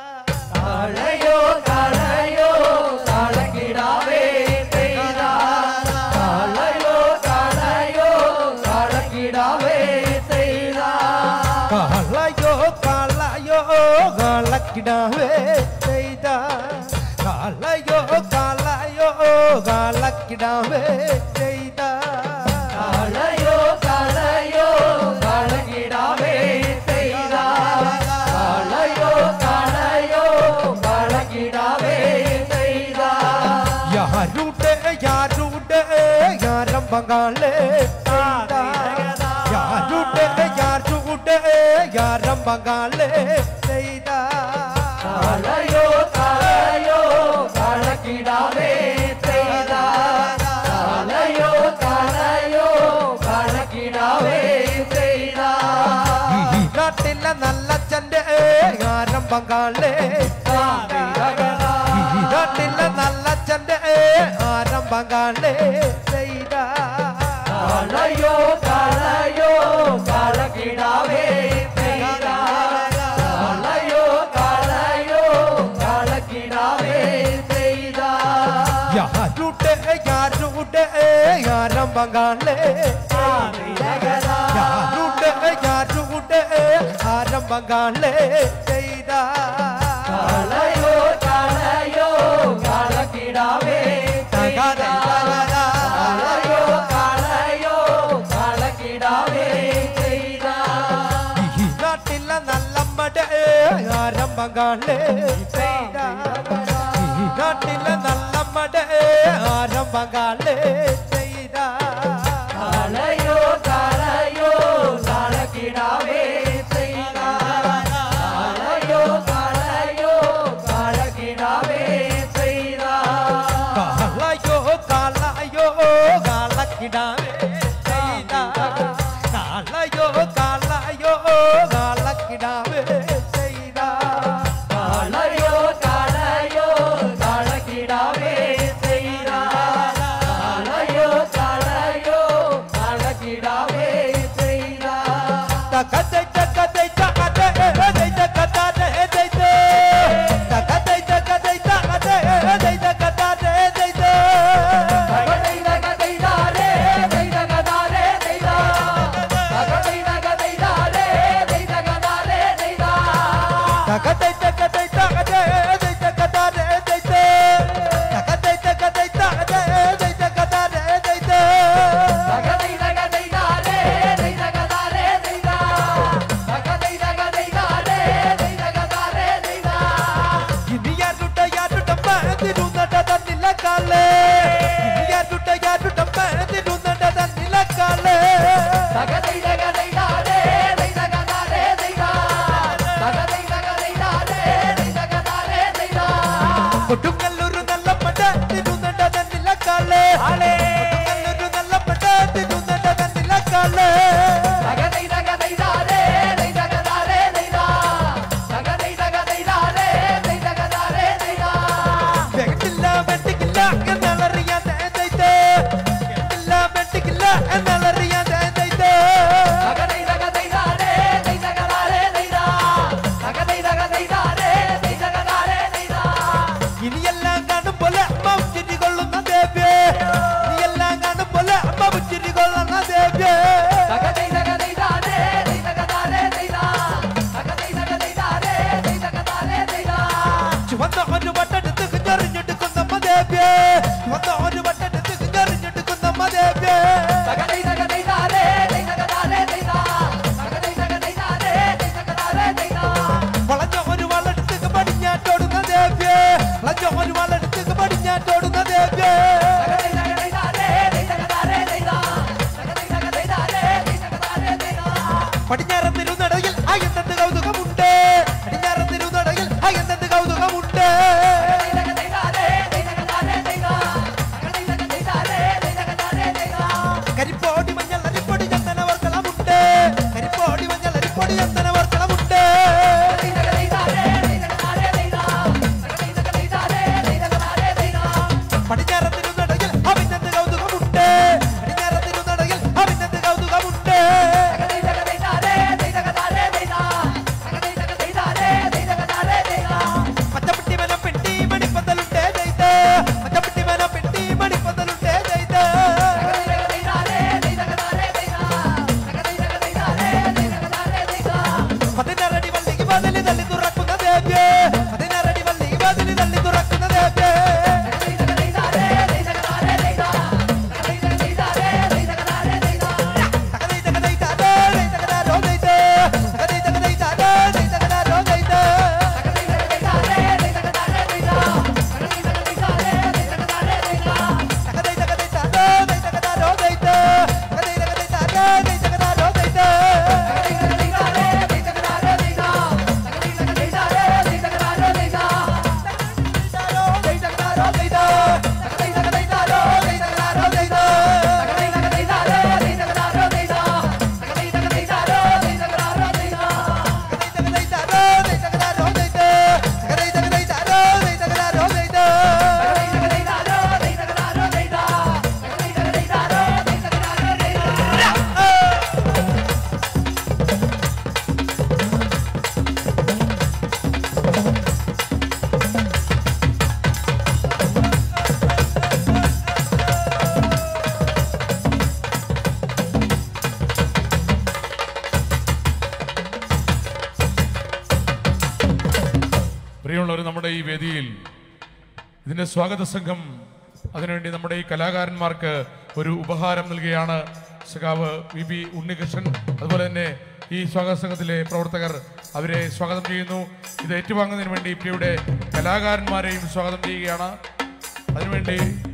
കാളയോ കാളയോ കാളക്കിടാവേ ചെയ്താ കാളയോ കാളയോ കാളക്കിടാവേ ചെയ്താ കാളയോ കാളയോ കാളക്കിടാവേ ചെയ്ത കാളയോ കാളയോ കാളക്കിടാവേ ചെയ്ത കാളയോ കാളയോ കാളക്കിടാവേ ചെയ്താ കാളയോ കാളയോ കാളക്കിടാവേ ചെയ്താ யாருடே யாருடே யாரம் பங்காளே யாருடே யாருடே யாரம் பங்காளே செய்தா കാളയോ കാളയോ കാളക്കിടാവേ ചെയ്താ കാളയോ കാളയോ കാളക്കിടാവേ ചെയ്താ ഈ നാട്ടിലെ നല്ല ചന്റെ யாரம் பங்காளே ഈ നാട്ടിലെ നല്ല ചന്റെ யாரம் பங்காளே செய்தா കാളയോ കാളയോ കാളക്കിടാവേ ചെയ്താ കാളയോ കാളയോ കാളക്കിടാവേ ചെയ്താ யாருடே யாருடே யாரம் பங்காளே யாருடே யாருடே யாரம் பங்காளே செய்தா കാളയോ കാളയോ കാളക്കിടാവേ ചെയ്താ കാളയോ കാളയോ കാളക്കിടാവേ ചെയ്താ ഈ നാട്ടിലെ നല്ലമ്മടെ ആരംഭങ്ങളെ ചെയ്താ ഈ നാട്ടിലെ നല്ലമ്മടെ ആരംഭങ്ങളെ ചെയ്താ കാളയോ കാളയോ കാളക്കിടാവേ ചെയ്താ കാളയോ കാളയോ കാളക്കിടാവേ ചെയ്താ കാളയോ കാളയോ കാളക്കിടാവേ ചെയ്താ കാളയോ കാളയോ കാളക്കിടാവേ ചെയ്താ കാളയോ കാളയോ കാളക്കിടാവേ ചെയ്താ കാളയോ കാളയോ കാളക്കിടാവേ ചെയ്താ തകതൈ തകതൈ തകതൈ തകതൈ തകതൈ തകതൈ തകതൈ തകതൈ തകതൈ തകതൈ തകതൈതകതൈതാരേ തൈതകതാരേ തൈതാ തകതൈതകതൈതാരേ തൈതകതാരേ തൈതാ തിരുനടയിൽ അയന്തത് കൗതുകമുണ്ട് പടിഞ്ഞാറൻ തിരുനടയിൽ അയന്തത് കൗതുകമുണ്ട് കരിപ്പോടി മഞ്ഞൾ അരിപ്പൊടി ചന്ദനവർക്കളമുണ്ട് കരിപ്പോടി മഞ്ഞൾ അരിപ്പൊടി ചന്ദനവർക്കളമുണ്ട് പടിഞ്ഞാറൻ തിരുനടയിൽ അഭിനന്ദ കൗതുകമുണ്ട് പടിഞ്ഞാറൻ തിരുനടയിൽ അഭിനന്ദ കൗതുകമുണ്ട് പച്ചപ്പെട്ടി മനം പെട്ടി മണിപ്പന്തലുണ്ട് ചെയ്ത് പച്ചപ്പെട്ടി മനം പെട്ടി മണിപ്പന്തലുണ്ട് ചെയ്ത് പതിനാറടി വള്ളിക്ക് പതില് തള്ളി തുറക്കുന്ന ദേവ്യേ പതിനാറടി വള്ളിക്ക് പതില് തള്ളി തുറക്കുന്ന ദേവ്യേ തകതൈ തകതൈ താതേ, തകതൈ തകതാരോ ദൈതേ. തകതൈ തകതൈ താതേ, തകതൈ തകതാരോ ദൈതേ. തകതൈ തകതൈ താതേ, തകതൈ തകതാരോ ദൈതേ. തകതൈ തകതൈ താതേ, തകതൈ തകതാരോ ദൈതേ. തകതാരോ ദൈ തകതാരോ ദൈതേ. തകതൈ തകതൈ താരോ, തകതൈ തകതാരോ ദൈതേ. തകതൈ താരോ, തകതൈ തകതാരോ ദൈതേ. തകതൈ തകതൈ താരോ, തകതൈ തകതാരോ ദൈതേ. പ്രിയമുള്ളവർ നമ്മുടെ ഈ വേദിയിൽ ഇതിന്റെ സ്വാഗത സംഘം അതിനുവേണ്ടി നമ്മുടെ ഈ കലാകാരന്മാർക്ക് ഒരു ഉപഹാരം നൽകുകയാണ് സഖാവ് വി ബി ഉണ്ണികൃഷ്ണൻ അതുപോലെ തന്നെ ഈ സ്വാഗത സംഘത്തിലെ പ്രവർത്തകർ അവരെ സ്വാഗതം ചെയ്യുന്നു ഇത് ഏറ്റുവാങ്ങുന്നതിന് വേണ്ടി പ്രിയയുടെ കലാകാരന്മാരെയും സ്വാഗതം ചെയ്യുകയാണ് അതിനുവേണ്ടി